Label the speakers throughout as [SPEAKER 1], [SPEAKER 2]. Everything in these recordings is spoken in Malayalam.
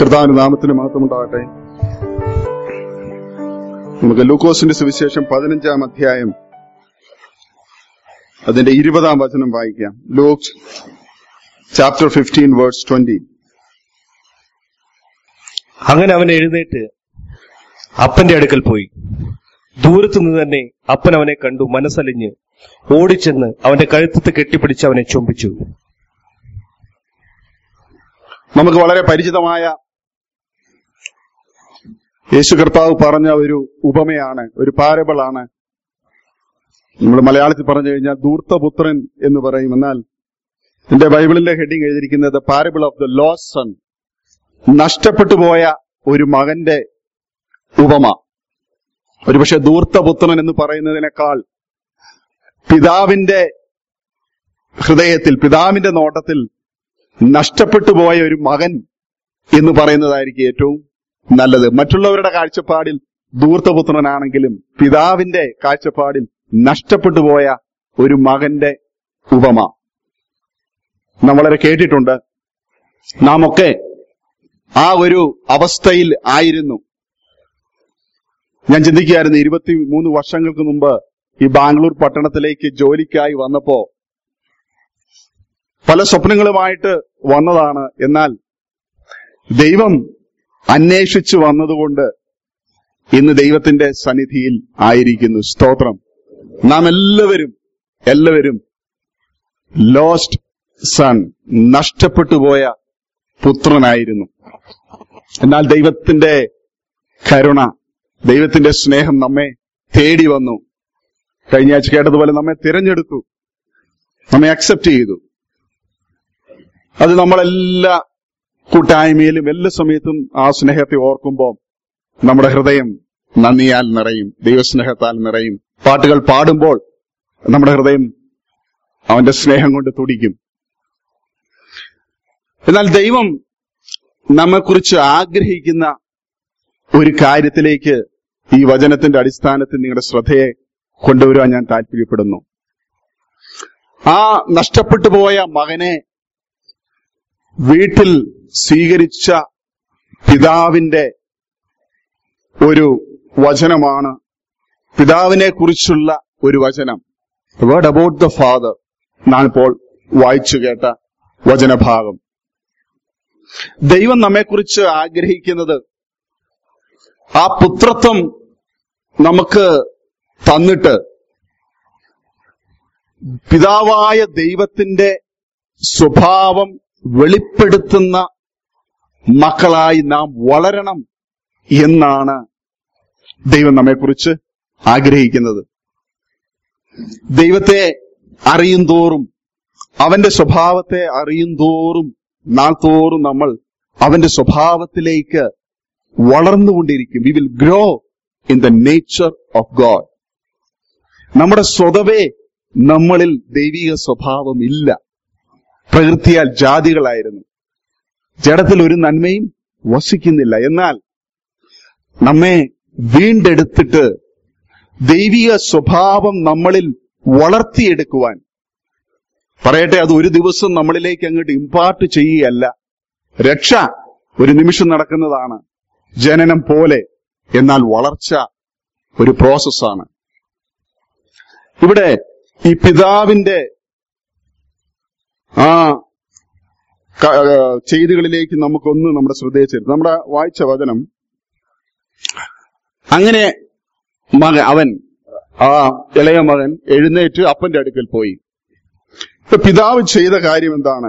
[SPEAKER 1] കർത്താവിന്റെ നാമത്തിന് മാത്രമുണ്ടാകട്ടെ നമുക്ക് ലൂക്കോസിന്റെ സുവിശേഷം പതിനഞ്ചാം അധ്യായം അതിന്റെ ഇരുപതാം വചനം വായിക്കാം Luke chapter fifteen verse twenty
[SPEAKER 2] അങ്ങനെ അവൻ എഴുന്നേറ്റ് അപ്പന്റെ അടുക്കൽ പോയി ദൂരത്തു നിന്ന് തന്നെ അപ്പൻ അവനെ കണ്ടു മനസ്സലിഞ്ഞ് ഓടിച്ചെന്ന് അവന്റെ കഴുത്തത്ത് കെട്ടിപ്പിടിച്ച് അവനെ ചുംബിച്ചു
[SPEAKER 1] നമുക്ക് വളരെ പരിചിതമായ യേശു കർത്താവ് പറഞ്ഞ ഒരു ഉപമയാണ് ഒരു പാരബിളാണ് നമ്മൾ മലയാളത്തിൽ പറഞ്ഞു കഴിഞ്ഞാൽ ധൂർത്തപുത്രൻ എന്ന് പറയും എന്നാൽ എന്റെ ബൈബിളിന്റെ ഹെഡിങ് എഴുതിയിരിക്കുന്നത് parable of the lost son നഷ്ടപ്പെട്ടു പോയ ഒരു മകന്റെ ഉപമ ഒരുപക്ഷെ ധൂർത്തപുത്രൻ എന്ന് പറയുന്നതിനേക്കാൾ പിതാവിന്റെ ഹൃദയത്തിൽ പിതാവിന്റെ നോട്ടത്തിൽ നഷ്ടപ്പെട്ടു പോയ ഒരു മകൻ എന്ന് പറയുന്നതായിരിക്കും ഏറ്റവും നല്ലത് മറ്റുള്ളവരുടെ കാഴ്ചപ്പാടിൽ ധൂർത്തപുത്രനാണെങ്കിലും പിതാവിന്റെ കാഴ്ചപ്പാടിൽ നഷ്ടപ്പെട്ടു പോയ ഒരു മകന്റെ ഉപമ നാം വളരെ കേട്ടിട്ടുണ്ട് നാം ഒക്കെ ആ ഒരു അവസ്ഥയിൽ ആയിരുന്നു ഞാൻ ചിന്തിക്കുകയായിരുന്നു ഇരുപത്തി മൂന്ന് വർഷങ്ങൾക്ക് മുമ്പ് ഈ ബാംഗ്ലൂർ പട്ടണത്തിലേക്ക് ജോലിക്കായി വന്നപ്പോ പല സ്വപ്നങ്ങളുമായിട്ട് വന്നതാണ് എന്നാൽ ദൈവം അന്വേഷിച്ചു വന്നതുകൊണ്ട് ഇന്ന് ദൈവത്തിന്റെ സന്നിധിയിൽ ആയിരിക്കുന്നു സ്തോത്രം നാം എല്ലാവരും എല്ലാവരും ലോസ്റ്റ് സൺ നഷ്ടപ്പെട്ടു പോയ പുത്രനായിരുന്നു എന്നാൽ ദൈവത്തിന്റെ കരുണ ദൈവത്തിന്റെ സ്നേഹം നമ്മെ തേടി വന്നു കഴിഞ്ഞ ആഴ്ച കേട്ടതുപോലെ നമ്മെ തിരഞ്ഞെടുത്തു നമ്മെ അക്സെപ്റ്റ് ചെയ്തു അത് നമ്മളെല്ലാ കൂട്ടായ്മയിലും എല്ലാ സമയത്തും ആ സ്നേഹത്തെ ഓർക്കുമ്പോൾ നമ്മുടെ ഹൃദയം നന്ദിയാൽ നിറയും ദൈവസ്നേഹത്താൽ നിറയും പാട്ടുകൾ പാടുമ്പോൾ നമ്മുടെ ഹൃദയം അവന്റെ സ്നേഹം കൊണ്ട് തുടിക്കും എന്നാൽ ദൈവം നമ്മെക്കുറിച്ച് ആഗ്രഹിക്കുന്ന ഒരു കാര്യത്തിലേക്ക് ഈ വചനത്തിന്റെ അടിസ്ഥാനത്തിൽ നിങ്ങളുടെ ശ്രദ്ധയെ കൊണ്ടുവരുവാൻ ഞാൻ താല്പര്യപ്പെടുന്നു ആ നഷ്ടപ്പെട്ടു പോയ മകനെ വീട്ടിൽ സ്വീകരിച്ച പിതാവിന്റെ ഒരു വചനമാണ് പിതാവിനെ കുറിച്ചുള്ള ഒരു വചനം വേർഡ് അബൌട്ട് ദ ഫാദർ ഞാനിപ്പോൾ വായിച്ചു കേട്ട വചനഭാഗം ദൈവം നമ്മെക്കുറിച്ച് ആഗ്രഹിക്കുന്നത് ആ പുത്രത്വം നമുക്ക് തന്നിട്ട് പിതാവായ ദൈവത്തിന്റെ സ്വഭാവം വെളിപ്പെടുത്തുന്ന മക്കളായി നാം വളരണം എന്നാണ് ദൈവം നമ്മെക്കുറിച്ച് ആഗ്രഹിക്കുന്നത് ദൈവത്തെ അറിയും തോറും അവന്റെ സ്വഭാവത്തെ അറിയും തോറും നാൾ തോറും നമ്മൾ അവന്റെ സ്വഭാവത്തിലേക്ക് വളർന്നുകൊണ്ടിരിക്കും we will grow in the nature of God നമ്മുടെ സ്വതവേ നമ്മളിൽ ദൈവിക സ്വഭാവം ഇല്ല പ്രകൃതിയാൽ ജാതികളായിരുന്നു ജഡത്തിൽ ഒരു നന്മയും വസിക്കുന്നില്ല എന്നാൽ നമ്മെ വീണ്ടെടുത്തിട്ട് ദൈവിക സ്വഭാവം നമ്മളിൽ വളർത്തിയെടുക്കുവാൻ പറയട്ടെ അത് ഒരു ദിവസം നമ്മളിലേക്ക് അങ്ങോട്ട് ഇമ്പാർട്ട് ചെയ്യുകയല്ല രക്ഷ ഒരു നിമിഷം നടക്കുന്നതാണ് ജനനം പോലെ എന്നാൽ വളർച്ച ഒരു പ്രോസസ്സാണ് ഇവിടെ ഈ പിതാവിന്റെ ആ ക- ആ, ചെയ്തികളിലേക്ക് നമുക്കൊന്ന് നമ്മുടെ ശ്രദ്ധയെ ചേർത്ത് നമ്മുടെ വായിച്ച വചനം അങ്ങനെ മകൻ അവൻ ആ ഇളയ മകൻ എഴുന്നേറ്റ് അപ്പന്റെ അടുക്കൽ പോയി ഇപ്പൊ പിതാവ് ചെയ്ത കാര്യം എന്താണ്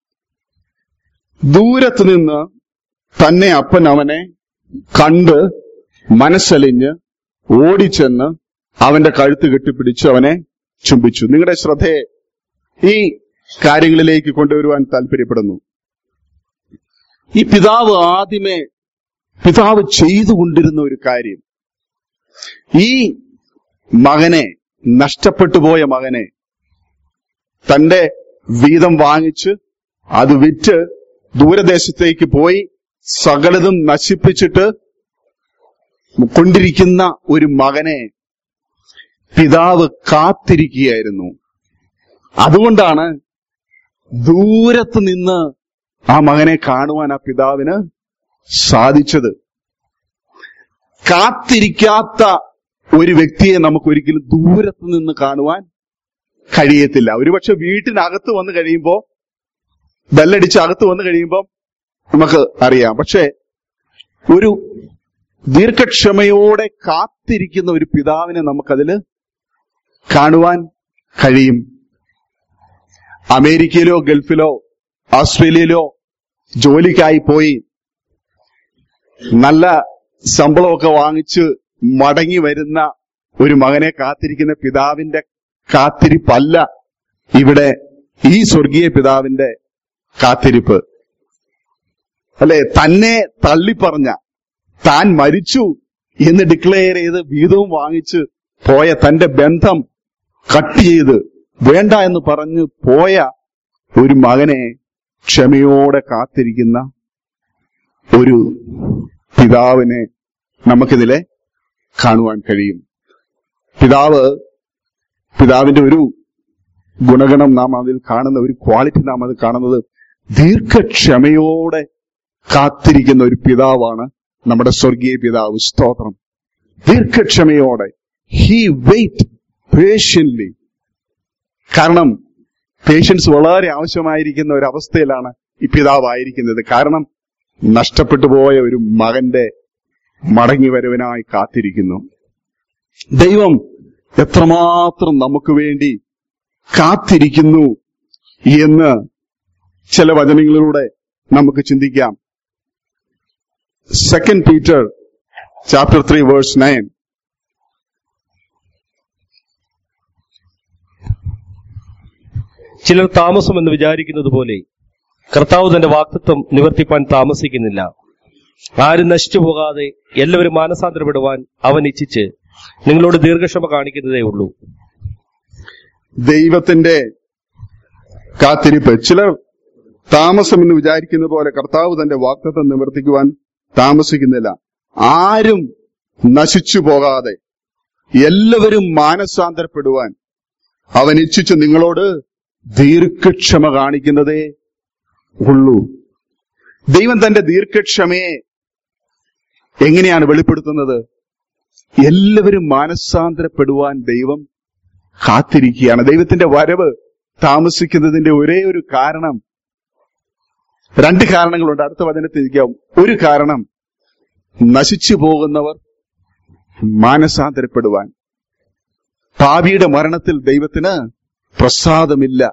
[SPEAKER 1] ദൂരത്ത് നിന്ന് തന്നെ അപ്പൻ അവനെ കണ്ട് മനസ്സലിഞ്ഞ് ഓടിച്ചെന്ന് അവന്റെ കഴുത്ത് കെട്ടിപ്പിടിച്ച് അവനെ ചുംബിച്ചു നിങ്ങളുടെ ശ്രദ്ധയെ ഈ കാര്യങ്ങളിലേക്ക് കൊണ്ടുവരുവാൻ താല്പര്യപ്പെടുന്നു ഈ പിതാവ് ആദ്യമേ പിതാവ് ചെയ്തുകൊണ്ടിരുന്ന ഒരു കാര്യം ഈ മകനെ നഷ്ടപ്പെട്ടു പോയ മകനെ തന്റെ വീതം വാങ്ങിച്ച് അത് വിറ്റ് ദൂരദേശത്തേക്ക് പോയി സകലതും നശിപ്പിച്ചിട്ട് കൊണ്ടിരിക്കുന്ന ഒരു മകനെ പിതാവ് കാത്തിരിക്കുകയായിരുന്നു അതുകൊണ്ടാണ് ദൂരത്ത് നിന്ന് ആ മകനെ കാണുവാൻ ആ പിതാവിന് സാധിച്ചത് കാത്തിരിക്കാത്ത ഒരു വ്യക്തിയെ നമുക്ക് ഒരിക്കലും ദൂരത്ത് നിന്ന് കാണുവാൻ കഴിയത്തില്ല ഒരുപക്ഷെ വീട്ടിനകത്ത് വന്ന് കഴിയുമ്പോൾ ബെല്ലടിച്ച് അകത്ത് വന്ന് കഴിയുമ്പോൾ നമുക്ക് അറിയാം പക്ഷെ ഒരു ദീർഘക്ഷമയോടെ കാത്തിരിക്കുന്ന ഒരു പിതാവിനെ നമുക്കതില് കാണുവാൻ കഴിയും അമേരിക്കയിലോ ഗൾഫിലോ ഓസ്ട്രേലിയയിലോ ജോലിക്കായി പോയി നല്ല ശമ്പളമൊക്കെ വാങ്ങിച്ച് മടങ്ങി വരുന്ന ഒരു മകനെ കാത്തിരിക്കുന്ന പിതാവിന്റെ കാത്തിരിപ്പല്ല ഇവിടെ ഈ സ്വർഗീയ പിതാവിന്റെ കാത്തിരിപ്പ് അല്ലെ തന്നെ തള്ളിപ്പറഞ്ഞ താൻ മരിച്ചു എന്ന് ഡിക്ലെയർ ചെയ്ത് വീതവും വാങ്ങിച്ച് പോയ തന്റെ ബന്ധം കട്ട് ചെയ്ത് വേണ്ട എന്ന് പറഞ്ഞ് പോയ ഒരു മകനെ ക്ഷമയോടെ കാത്തിരിക്കുന്ന ഒരു പിതാവിനെ നമുക്കിതിലെ കാണുവാൻ കഴിയും പിതാവ് പിതാവിന്റെ ഒരു ഗുണഗണം നാം അതിൽ കാണുന്ന ഒരു ക്വാളിറ്റി നാം അത് കാണുന്നത് ദീർഘക്ഷമയോടെ കാത്തിരിക്കുന്ന ഒരു പിതാവാണ് നമ്മുടെ സ്വർഗീയ പിതാവ് സ്തോത്രം ദീർഘക്ഷമയോടെ ഹി വെയിറ്റ് പേഷ്യൻലി കാരണം പേഷ്യൻസ് വളരെ ആവശ്യമായിരിക്കുന്ന ഒരു അവസ്ഥയിലാണ് ഈ പിതാവായിരിക്കുന്നത് കാരണം നഷ്ടപ്പെട്ടു പോയ ഒരു മകന്റെ മടങ്ങി വരവിനായി കാത്തിരിക്കുന്നു ദൈവം എത്രമാത്രം നമുക്ക് വേണ്ടി കാത്തിരിക്കുന്നു എന്ന് ചില വചനങ്ങളിലൂടെ നമുക്ക് ചിന്തിക്കാം second Peter chapter three verse nine
[SPEAKER 2] ചിലർ താമസം എന്ന് വിചാരിക്കുന്നത് പോലെ കർത്താവ് തന്റെ വാക്തത്വം നിവർത്തിപ്പാൻ താമസിക്കുന്നില്ല ആരും നശിച്ചു പോകാതെ എല്ലാവരും മാനസാന്തരപ്പെടുവാൻ അവൻ ഇച്ഛിച്ച് നിങ്ങളോട് ദീർഘക്ഷമ കാണിക്കുന്നതേ ഉള്ളൂ
[SPEAKER 1] ദൈവത്തിന്റെ കാത്തിരിപ്പ് ചിലർ താമസം എന്ന് വിചാരിക്കുന്ന പോലെ കർത്താവ് തന്റെ വാക്തത്വം നിവർത്തിക്കുവാൻ താമസിക്കുന്നില്ല ആരും നശിച്ചു പോകാതെ എല്ലാവരും മാനസാന്തരപ്പെടുവാൻ അവൻ ഇച്ഛിച്ചു നിങ്ങളോട് ദീർഘക്ഷമ കാണിക്കുന്നതേ ഉള്ളൂ ദൈവം തന്റെ ദീർഘക്ഷമയെ എങ്ങനെയാണ് വെളിപ്പെടുത്തുന്നത് എല്ലാവരും മാനസാന്തരപ്പെടുവാൻ ദൈവം കാത്തിരിക്കുകയാണ് ദൈവത്തിന്റെ വരവ് താമസിക്കുന്നതിന്റെ ഒരേ ഒരു കാരണം രണ്ട് കാരണങ്ങളുണ്ട് അടുത്ത വചനത്തിൽ ഇരിക്കാം ഒരു കാരണം നശിച്ചു പോകുന്നവർ മാനസാന്തരപ്പെടുവാൻ പാപിയുടെ മരണത്തിൽ ദൈവത്തിന് പ്രസാദമില്ല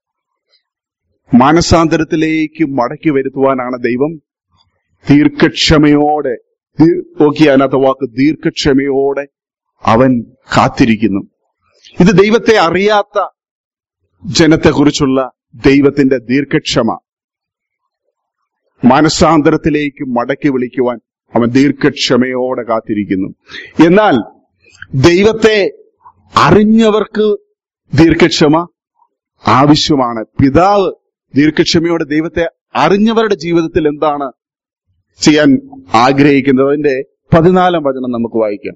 [SPEAKER 1] മാനസാന്തരത്തിലേക്ക് മടക്കി വരുത്തുവാനാണ് ദൈവം ദീർഘക്ഷമയോടെ ദീ- നോക്കിയ അതിനകത്ത് വാക്ക് ദീർഘക്ഷമയോടെ അവൻ കാത്തിരിക്കുന്നു ഇത് ദൈവത്തെ അറിയാത്ത ജനത്തെക്കുറിച്ചുള്ള ദൈവത്തിന്റെ ദീർഘക്ഷമ മാനസാന്തരത്തിലേക്ക് മടക്കി വിളിക്കുവാൻ അവൻ ദീർഘക്ഷമയോടെ കാത്തിരിക്കുന്നു എന്നാൽ ദൈവത്തെ അറിഞ്ഞവർക്ക് ദീർഘക്ഷമ ആവശ്യമാണ് പിതാവ് ദീർഘക്ഷമയോടെ ദൈവത്തെ അറിഞ്ഞവരുടെ ജീവിതത്തിൽ എന്താണ് ചെയ്യാൻ ആഗ്രഹിക്കുന്നത് അതിന്റെ പതിനാലാം വചനം നമുക്ക് വായിക്കാം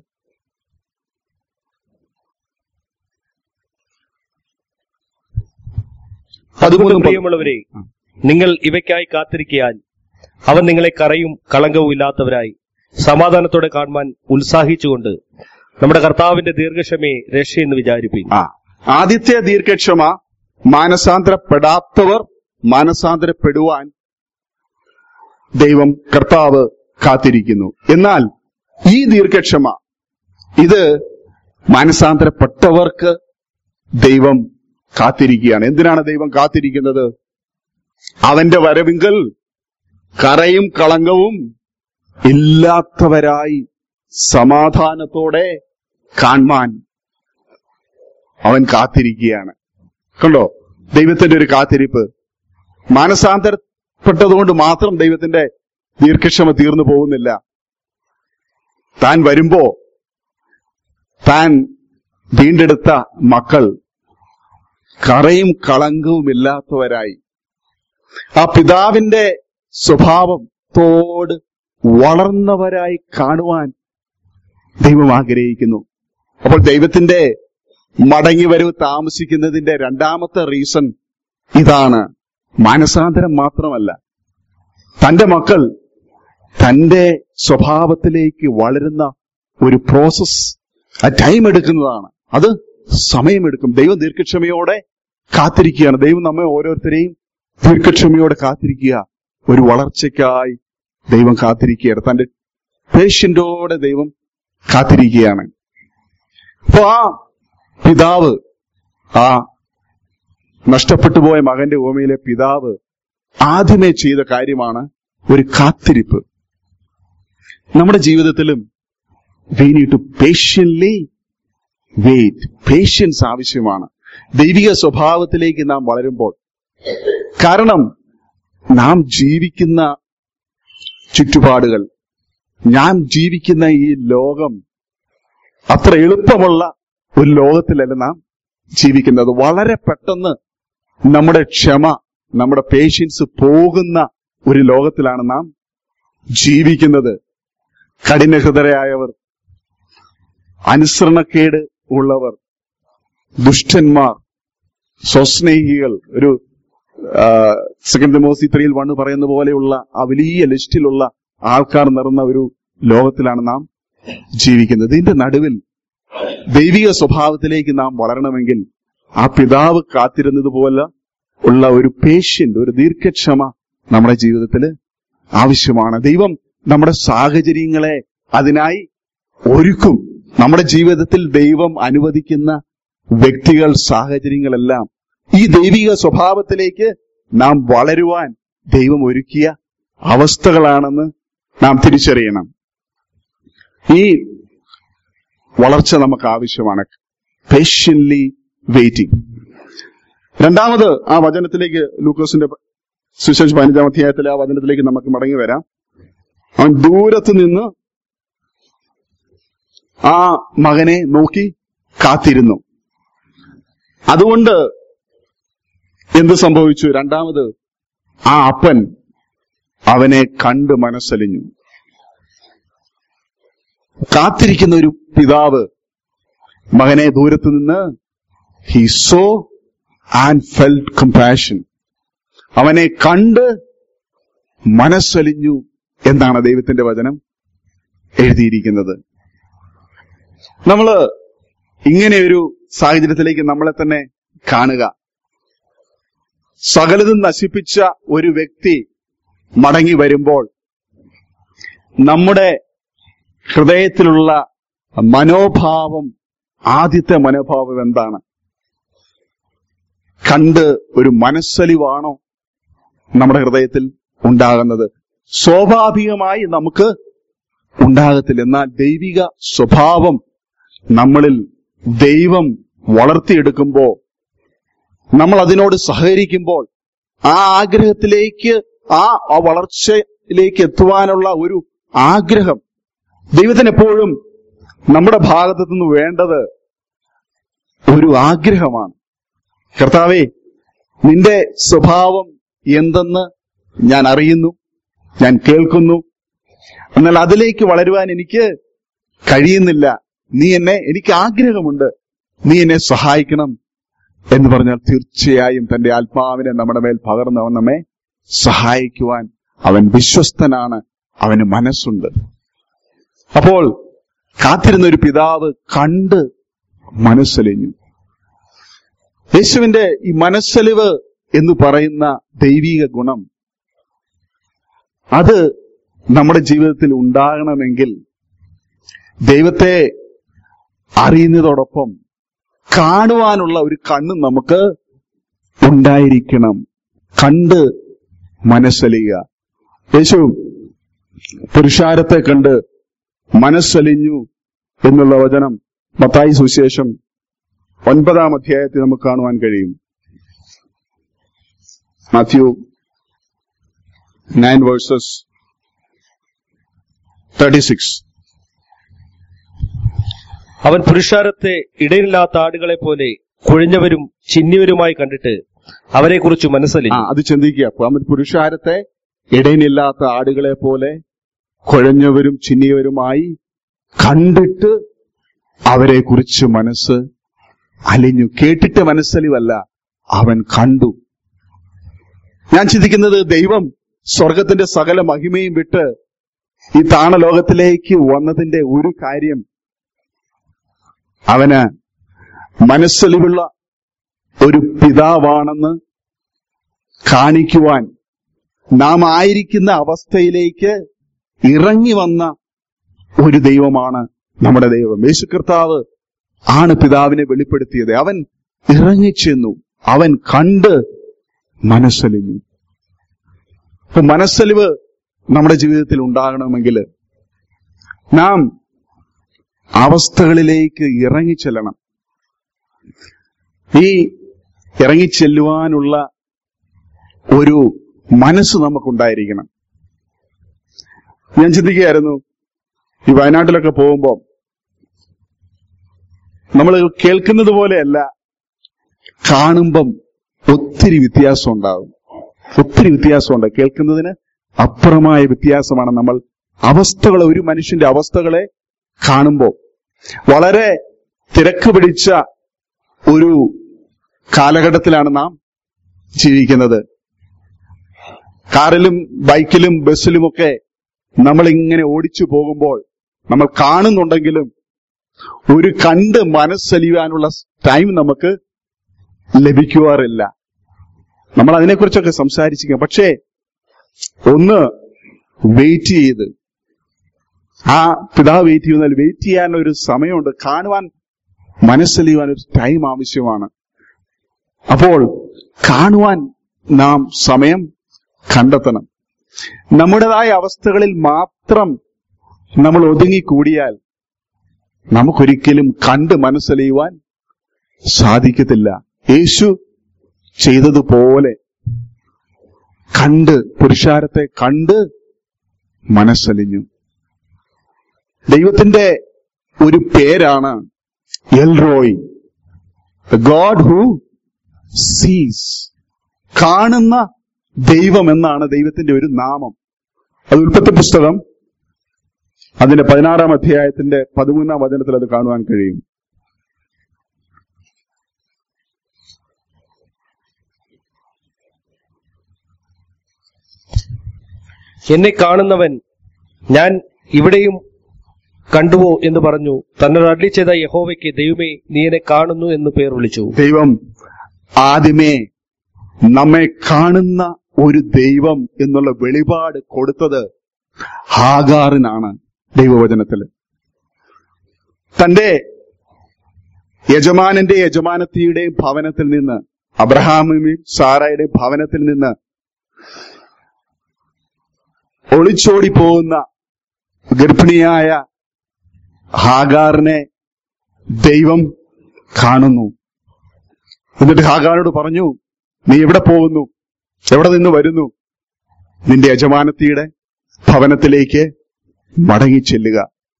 [SPEAKER 2] അതുകൊണ്ട് പ്രിയമുള്ളവരെ നിങ്ങൾ ഇവയ്ക്കായി കാത്തിരിക്കയാൽ അവൻ നിങ്ങളെ കറയും കളങ്കവും ഇല്ലാത്തവരായി സമാധാനത്തോടെ കാണുവാൻ ഉത്സാഹിച്ചുകൊണ്ട് നമ്മുടെ കർത്താവിന്റെ ദീർഘക്ഷമയെ രക്ഷയെന്ന് വിചാരിപ്പിക്കും
[SPEAKER 1] ആ ആദ്യത്തെ ദീർഘക്ഷമ മാനസാന്തരപ്പെടാത്തവർ മാനസാന്തരപ്പെടുവാൻ ദൈവം കർത്താവ് കാത്തിരിക്കുന്നു എന്നാൽ ഈ ദീർഘക്ഷമ ഇത് മാനസാന്തരപ്പെട്ടവർക്ക് ദൈവം കാത്തിരിക്കുകയാണ് എന്തിനാണ് ദൈവം കാത്തിരിക്കുന്നത് അവന്റെ വരവിങ്കൽ കറയും കളങ്കവും ഇല്ലാത്തവരായി സമാധാനത്തോടെ കാണാൻ അവൻ കാത്തിരിക്കുകയാണ് കണ്ടോ ദൈവത്തിന്റെ ഒരു കാത്തിരിപ്പ് മാനസാന്തരപ്പെട്ടതുകൊണ്ട് മാത്രം ദൈവത്തിന്റെ ദീർഘക്ഷമ തീർന്നു പോകുന്നില്ല താൻ വരുമ്പോ താൻ വീണ്ടെടുത്ത മക്കൾ കറയും കളങ്കവും ഇല്ലാത്തവരായി ആ പിതാവിന്റെ സ്വഭാവത്തോട് വളർന്നവരായി കാണുവാൻ ദൈവം ആഗ്രഹിക്കുന്നു അപ്പോൾ ദൈവത്തിന്റെ മടങ്ങി വരവ് താമസിക്കുന്നതിന്റെ രണ്ടാമത്തെ റീസൺ ഇതാണ് മാനസാന്തരം മാത്രമല്ല തന്റെ മക്കൾ തന്റെ സ്വഭാവത്തിലേക്ക് വളരുന്ന ഒരു പ്രോസസ് ആ ടൈം എടുക്കുന്നതാണ് അത് സമയമെടുക്കും ദൈവം ദീർഘക്ഷമയോടെ കാത്തിരിക്കുകയാണ് ദൈവം നമ്മെ ഓരോരുത്തരെയും ദീർഘക്ഷമയോടെ കാത്തിരിക്കുക ഒരു വളർച്ചയ്ക്കായി ദൈവം കാത്തിരിക്കുകയാണ് തന്റെ പേഷ്യന്റോടെ ദൈവം കാത്തിരിക്കുകയാണ് അപ്പൊ ആ പിതാവ് ആ നഷ്ടപ്പെട്ടു പോയ മകന്റെ ഓമയിലെ പിതാവ് ആദ്യമേ ചെയ്ത കാര്യമാണ് ഒരു കാത്തിരിപ്പ് നമ്മുടെ ജീവിതത്തിലും we need to patiently wait patience ആവശ്യമാണ് ദൈവിക സ്വഭാവത്തിലേക്ക് നാം വളരുമ്പോൾ കാരണം നാം ജീവിക്കുന്ന ചുറ്റുപാടുകൾ ഞാൻ ജീവിക്കുന്ന ഈ ലോകം അത്ര എളുപ്പമുള്ള ഒരു ലോകത്തിലല്ല നാം ജീവിക്കുന്നത് വളരെ പെട്ടെന്ന് നമ്മുടെ ക്ഷമ നമ്മുടെ പേഷ്യൻസ് പോകുന്ന ഒരു ലോകത്തിലാണ് നാം ജീവിക്കുന്നത് കഠിനഹൃദരായവർ അനുസരണക്കേട് ഉള്ളവർ ദുഷ്ടന്മാർ സ്വസ്നേഹികൾ ഒരു സെക്കൻഡ് മോസി ത്രീയിൽ വണ്ണ് പറയുന്ന പോലെയുള്ള ആ വലിയ ലിസ്റ്റിലുള്ള ആൾക്കാർ നിറഞ്ഞ ഒരു ലോകത്തിലാണ് നാം ജീവിക്കുന്നത് ഇതിന്റെ നടുവിൽ ദൈവിക സ്വഭാവത്തിലേക്ക് നാം വളരണമെങ്കിൽ ആ പിതാവ് കാത്തിരുന്നത് പോലെ ഉള്ള ഒരു പേഷ്യന്റ് ഒരു ദീർഘക്ഷമ നമ്മുടെ ജീവിതത്തിൽ ആവശ്യമാണ് ദൈവം നമ്മുടെ സാഹചര്യങ്ങളെ അതിനായി ഒരുക്കും നമ്മുടെ ജീവിതത്തിൽ ദൈവം അനുവദിക്കുന്ന വ്യക്തികൾ സാഹചര്യങ്ങളെല്ലാം ഈ ദൈവിക സ്വഭാവത്തിലേക്ക് നാം വളരുവാൻ ദൈവം ഒരുക്കിയ അവസ്ഥകളാണെന്ന് നാം തിരിച്ചറിയണം ഈ വളർച്ച നമുക്ക് ആവശ്യമാണ് പേഷ്യൻലി വെയിറ്റിംഗ് രണ്ടാമത് ആ വചനത്തിലേക്ക് ലൂക്കോസിന്റെ സുശേഷ് പതിനഞ്ചാം അധ്യായത്തിലെ ആ വചനത്തിലേക്ക് നമുക്ക് മടങ്ങി വരാം അവൻ ദൂരത്ത് നിന്ന് ആ മകനെ നോക്കി കാത്തിരുന്നു അതുകൊണ്ട് എന്ത് സംഭവിച്ചു രണ്ടാമത് ആ അപ്പൻ അവനെ കണ്ട് മനസ്സലിഞ്ഞു കാത്തിരിക്കുന്ന ഒരു പിതാവ് മകനെ ദൂരത്ത് നിന്ന് he saw and felt compassion അവനെ കണ്ട് മനസ്സലിഞ്ഞു എന്നാണ് ദൈവത്തിന്റെ വചനം എഴുതിയിരിക്കുന്നത് നമ്മള് ഇങ്ങനെ ഒരു സാഹചര്യത്തിലേക്ക് നമ്മളെ തന്നെ കാണുക സകലതും നശിപ്പിച്ച ഒരു വ്യക്തി മടങ്ങി വരുമ്പോൾ നമ്മുടെ ഹൃദയത്തിലുള്ള മനോഭാവം ആദ്യത്തെ മനോഭാവം എന്താണ് കണ്ട് ഒരു മനസ്സലിവാണോ നമ്മുടെ ഹൃദയത്തിൽ ഉണ്ടാകുന്നത് സ്വാഭാവികമായി നമുക്ക് ഉണ്ടാകത്തില്ല എന്നാൽ ദൈവിക സ്വഭാവം നമ്മളിൽ ദൈവം വളർത്തിയെടുക്കുമ്പോൾ നമ്മൾ അതിനോട് സഹകരിക്കുമ്പോൾ ആ ആഗ്രഹത്തിലേക്ക് ആ ആ വളർച്ചയിലേക്ക് എത്തുവാനുള്ള ഒരു ആഗ്രഹം ദൈവത്തിന് എപ്പോഴും നമ്മുടെ ഭാഗത്തു നിന്ന് വേണ്ടത് ഒരു ആഗ്രഹമാണ് കർത്താവേ നിന്റെ സ്വഭാവം എന്തെന്ന് ഞാൻ അറിയുന്നു ഞാൻ കേൾക്കുന്നു എന്നാൽ അതിലേക്ക് വളരുവാൻ എനിക്ക് കഴിയുന്നില്ല നീ എന്നെ എനിക്ക് ആഗ്രഹമുണ്ട് നീ എന്നെ സഹായിക്കണം എന്ന് പറഞ്ഞാൽ തീർച്ചയായും തന്റെ ആത്മാവിനെ നമ്മുടെ മേൽ പകർന്ന് അവൻ നമ്മെ സഹായിക്കുവാൻ അവൻ വിശ്വസ്തനാണ് അവന് മനസ്സുണ്ട് അപ്പോൾ കാത്തിരുന്ന ഒരു പിതാവ് കണ്ട് മനസ്സലിഞ്ഞു യേശുവിന്റെ ഈ മനസ്സലിവ് എന്ന് പറയുന്ന ദൈവിക ഗുണം അത് നമ്മുടെ ജീവിതത്തിൽ ഉണ്ടാകണമെങ്കിൽ ദൈവത്തെ അറിയുന്നതോടൊപ്പം കാണുവാനുള്ള ഒരു കണ്ണ് നമുക്ക് ഉണ്ടായിരിക്കണം കണ്ട് മനസ്സലിയുക യേശു പുരുഷാരത്തെ കണ്ട് മനസ്സലിഞ്ഞു എന്നുള്ള വചനം മത്തായി സുവിശേഷം ഒൻപതാം അധ്യായത്തിൽ നമുക്ക് കാണുവാൻ കഴിയും Matthew nine verses thirty six
[SPEAKER 2] അവൻ പുരുഷാരത്തെ ഇടയില്ലാത്ത ആടുകളെ പോലെ കുഴഞ്ഞവരും ചിന്നിയവരുമായി കണ്ടിട്ട് അവരെക്കുറിച്ച്
[SPEAKER 1] ആ
[SPEAKER 2] മനസ്സലിഞ്ഞു
[SPEAKER 1] അത് ചിന്തിക്കുക അപ്പൊ അവൻ പുരുഷാരത്തെ ഇടയിനില്ലാത്ത ആടുകളെ പോലെ കുഴഞ്ഞവരും ചിന്നിയവരുമായി കണ്ടിട്ട് അവരെ കുറിച്ച് മനസ്സ് അലിഞ്ഞു കേട്ടിട്ട് മനസ്സലിവല്ല അവൻ കണ്ടു ഞാൻ ചിന്തിക്കുന്നത് ദൈവം സ്വർഗത്തിന്റെ സകല മഹിമയും വിട്ട് ഈ താണലോകത്തിലേക്ക് വന്നതിന്റെ ഒരു കാര്യം അവന് മനസ്സലിവുള്ള ഒരു പിതാവാണെന്ന് കാണിക്കുവാൻ നാം ആയിരിക്കുന്ന അവസ്ഥയിലേക്ക് ഇറങ്ങി വന്ന ഒരു ദൈവമാണ് നമ്മുടെ ദൈവം യേശു കർത്താവ് ആണ് പിതാവിനെ വെളിപ്പെടുത്തിയത് അവൻ ഇറങ്ങിച്ചെന്നു അവൻ കണ്ട് മനസ്സലിഞ്ഞു അപ്പൊ മനസ്സലിവ് നമ്മുടെ ജീവിതത്തിൽ ഉണ്ടാകണമെങ്കിൽ നാം അവസ്ഥകളിലേക്ക് ഇറങ്ങിച്ചെല്ലണം ഈ ഇറങ്ങിച്ചെല്ലുവാനുള്ള ഒരു മനസ്സ് നമുക്കുണ്ടായിരിക്കണം ഞാൻ ചിന്തിക്കുകയായിരുന്നു ഈ വയനാട്ടിലൊക്കെ പോകുമ്പോൾ നമ്മൾ കേൾക്കുന്നത് പോലെയല്ല കാണുമ്പം ഒത്തിരി വ്യത്യാസം ഉണ്ടാകും ഒത്തിരി വ്യത്യാസമുണ്ട് കേൾക്കുന്നതിന് അപ്പുറമായ വ്യത്യാസമാണ് നമ്മൾ അവസ്ഥകളെ ഒരു മനുഷ്യന്റെ അവസ്ഥകളെ കാണുമ്പോൾ വളരെ തിരക്ക് പിടിച്ച ഒരു കാലഘട്ടത്തിലാണ് നാം ജീവിക്കുന്നത് കാറിലും ബൈക്കിലും ബസ്സിലുമൊക്കെ നമ്മൾ ഇങ്ങനെ ഓടിച്ചു പോകുമ്പോൾ നമ്മൾ കാണുന്നുണ്ടെങ്കിലും ഒരു കണ്ട് മനസ്സലിയാനുള്ള ടൈം നമുക്ക് ലഭിക്കുവാറില്ല നമ്മൾ അതിനെക്കുറിച്ചൊക്കെ സംസാരിച്ചിരിക്കാം പക്ഷേ ഒന്ന് വെയിറ്റ് ചെയ്ത് ആ പിതാവ് വെയിറ്റ് ചെയ്യുന്നതിൽ വെയിറ്റ് ചെയ്യാൻ ഒരു സമയമുണ്ട് കാണുവാൻ മനസ്സലിയുവാൻ ഒരു ടൈം ആവശ്യമാണ് അപ്പോൾ കാണുവാൻ നാം സമയം കണ്ടെത്തണം നമ്മുടേതായ അവസ്ഥകളിൽ മാത്രം നമ്മൾ ഒതുങ്ങിക്കൂടിയാൽ നമുക്കൊരിക്കലും കണ്ട് മനസ്സലിയുവാൻ സാധിക്കത്തില്ല യേശു ചെയ്തതുപോലെ കണ്ട് പുരുഷാരത്തെ കണ്ട് മനസ്സലിഞ്ഞു ദൈവത്തിന്റെ ഒരു പേരാണ് എൽറോയ് ഗോഡ് ഹു സീസ് കാണുന്ന ദൈവം എന്നാണ് ദൈവത്തിന്റെ ഒരു നാമം അത് ഉൽപ്പത്തി പുസ്തകം അതിന്റെ പതിനാറാം അധ്യായത്തിന്റെ പതിമൂന്നാം വചനത്തിൽ അത് കാണുവാൻ കഴിയും
[SPEAKER 2] എന്നെ കാണുന്നവൻ ഞാൻ ഇവിടെയും കണ്ടുവോ എന്ന് പറഞ്ഞു തന്നോട് അഡ്ലി ചെയ്ത യഹോവയ്ക്ക് ദൈവമേ നീ എന്നെ കാണുന്നു എന്ന് പേർ വിളിച്ചു
[SPEAKER 1] ദൈവം ആദ്യമേ നമ്മെ കാണുന്ന ഒരു ദൈവം എന്നുള്ള വെളിപാട് കൊടുത്തത് ഹാഗാറിനാണ് ദൈവവചനത്തിൽ തന്റെ യജമാനന്റെ യജമാനത്തിയുടെയും ഭവനത്തിൽ നിന്ന് അബ്രഹാമിന്റെയും സാറായുടെയും ഭവനത്തിൽ നിന്ന് ഒളിച്ചോടി പോകുന്ന ഗർഭിണിയായ ഹാഗാറിനെ ദൈവം കാണുന്നു എന്നിട്ട് ഹാഗാറിനോട് പറഞ്ഞു നീ എവിടെ പോകുന്നു എവിടെ നിന്ന് വരുന്നു നിന്റെ യജമാനത്തിയുടെ ഭവനത്തിലേക്ക് മടങ്ങി ചെല്ലുക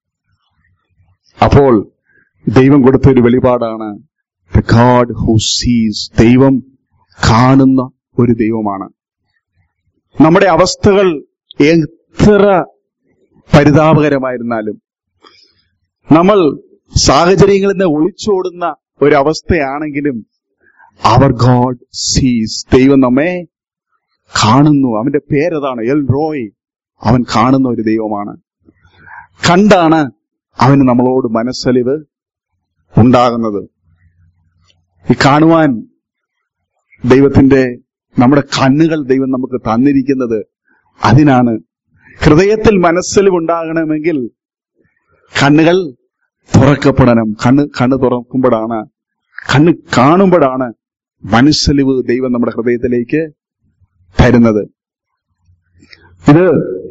[SPEAKER 1] അപ്പോൾ ദൈവം കൊടുത്ത ഒരു വെളിപാടാണ് ദ ഗാഡ് ഹു സീസ് ദൈവം കാണുന്ന ഒരു ദൈവമാണ് നമ്മുടെ അവസ്ഥകൾ എത്ര പരിതാപകരമായിരുന്നാലും നമ്മൾ സാഹചര്യങ്ങളിൽ നിന്ന് ഒളിച്ചോടുന്ന ഒരവസ്ഥയാണെങ്കിലും അവർ ഗോഡ് സീസ് ദൈവം നമ്മെ കാണുന്നു അവന്റെ പേരതാണ് എൽ റോയ് അവൻ കാണുന്ന ഒരു ദൈവമാണ് കണ്ടാണ് അവന് നമ്മളോട് മനസ്സലിവ് ഉണ്ടാകുന്നത് ഈ കാണുവാൻ ദൈവത്തിന്റെ നമ്മുടെ കണ്ണുകൾ ദൈവം നമുക്ക് തന്നിരിക്കുന്നത് അതിനാണ് ഹൃദയത്തിൽ മനസ്സലിവ് ഉണ്ടാകണമെങ്കിൽ കണ്ണുകൾ തുറക്കപ്പെടണം കണ്ണ് കണ്ണ് തുറക്കുമ്പോഴാണ് കണ്ണ് കാണുമ്പോഴാണ് മനസ്സലിവ് ദൈവം നമ്മുടെ ഹൃദയത്തിലേക്ക് തരുന്നത് ഇത്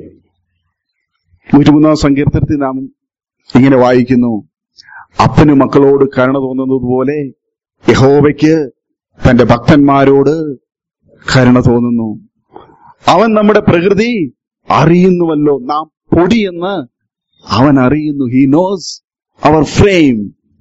[SPEAKER 1] നൂറ്റിമൂന്നാം സങ്കീർത്തനത്തിൽ നാം ഇങ്ങനെ വായിക്കുന്നു അപ്പന് മക്കളോട് കരുണ തോന്നുന്നത് പോലെ യഹോവയ്ക്ക് തന്റെ ഭക്തന്മാരോട് കരുണ തോന്നുന്നു അവൻ നമ്മുടെ പ്രകൃതി അറിയുന്നുവല്ലോ നാം പൊടിയെന്ന് അവൻ അറിയുന്നു he knows our frame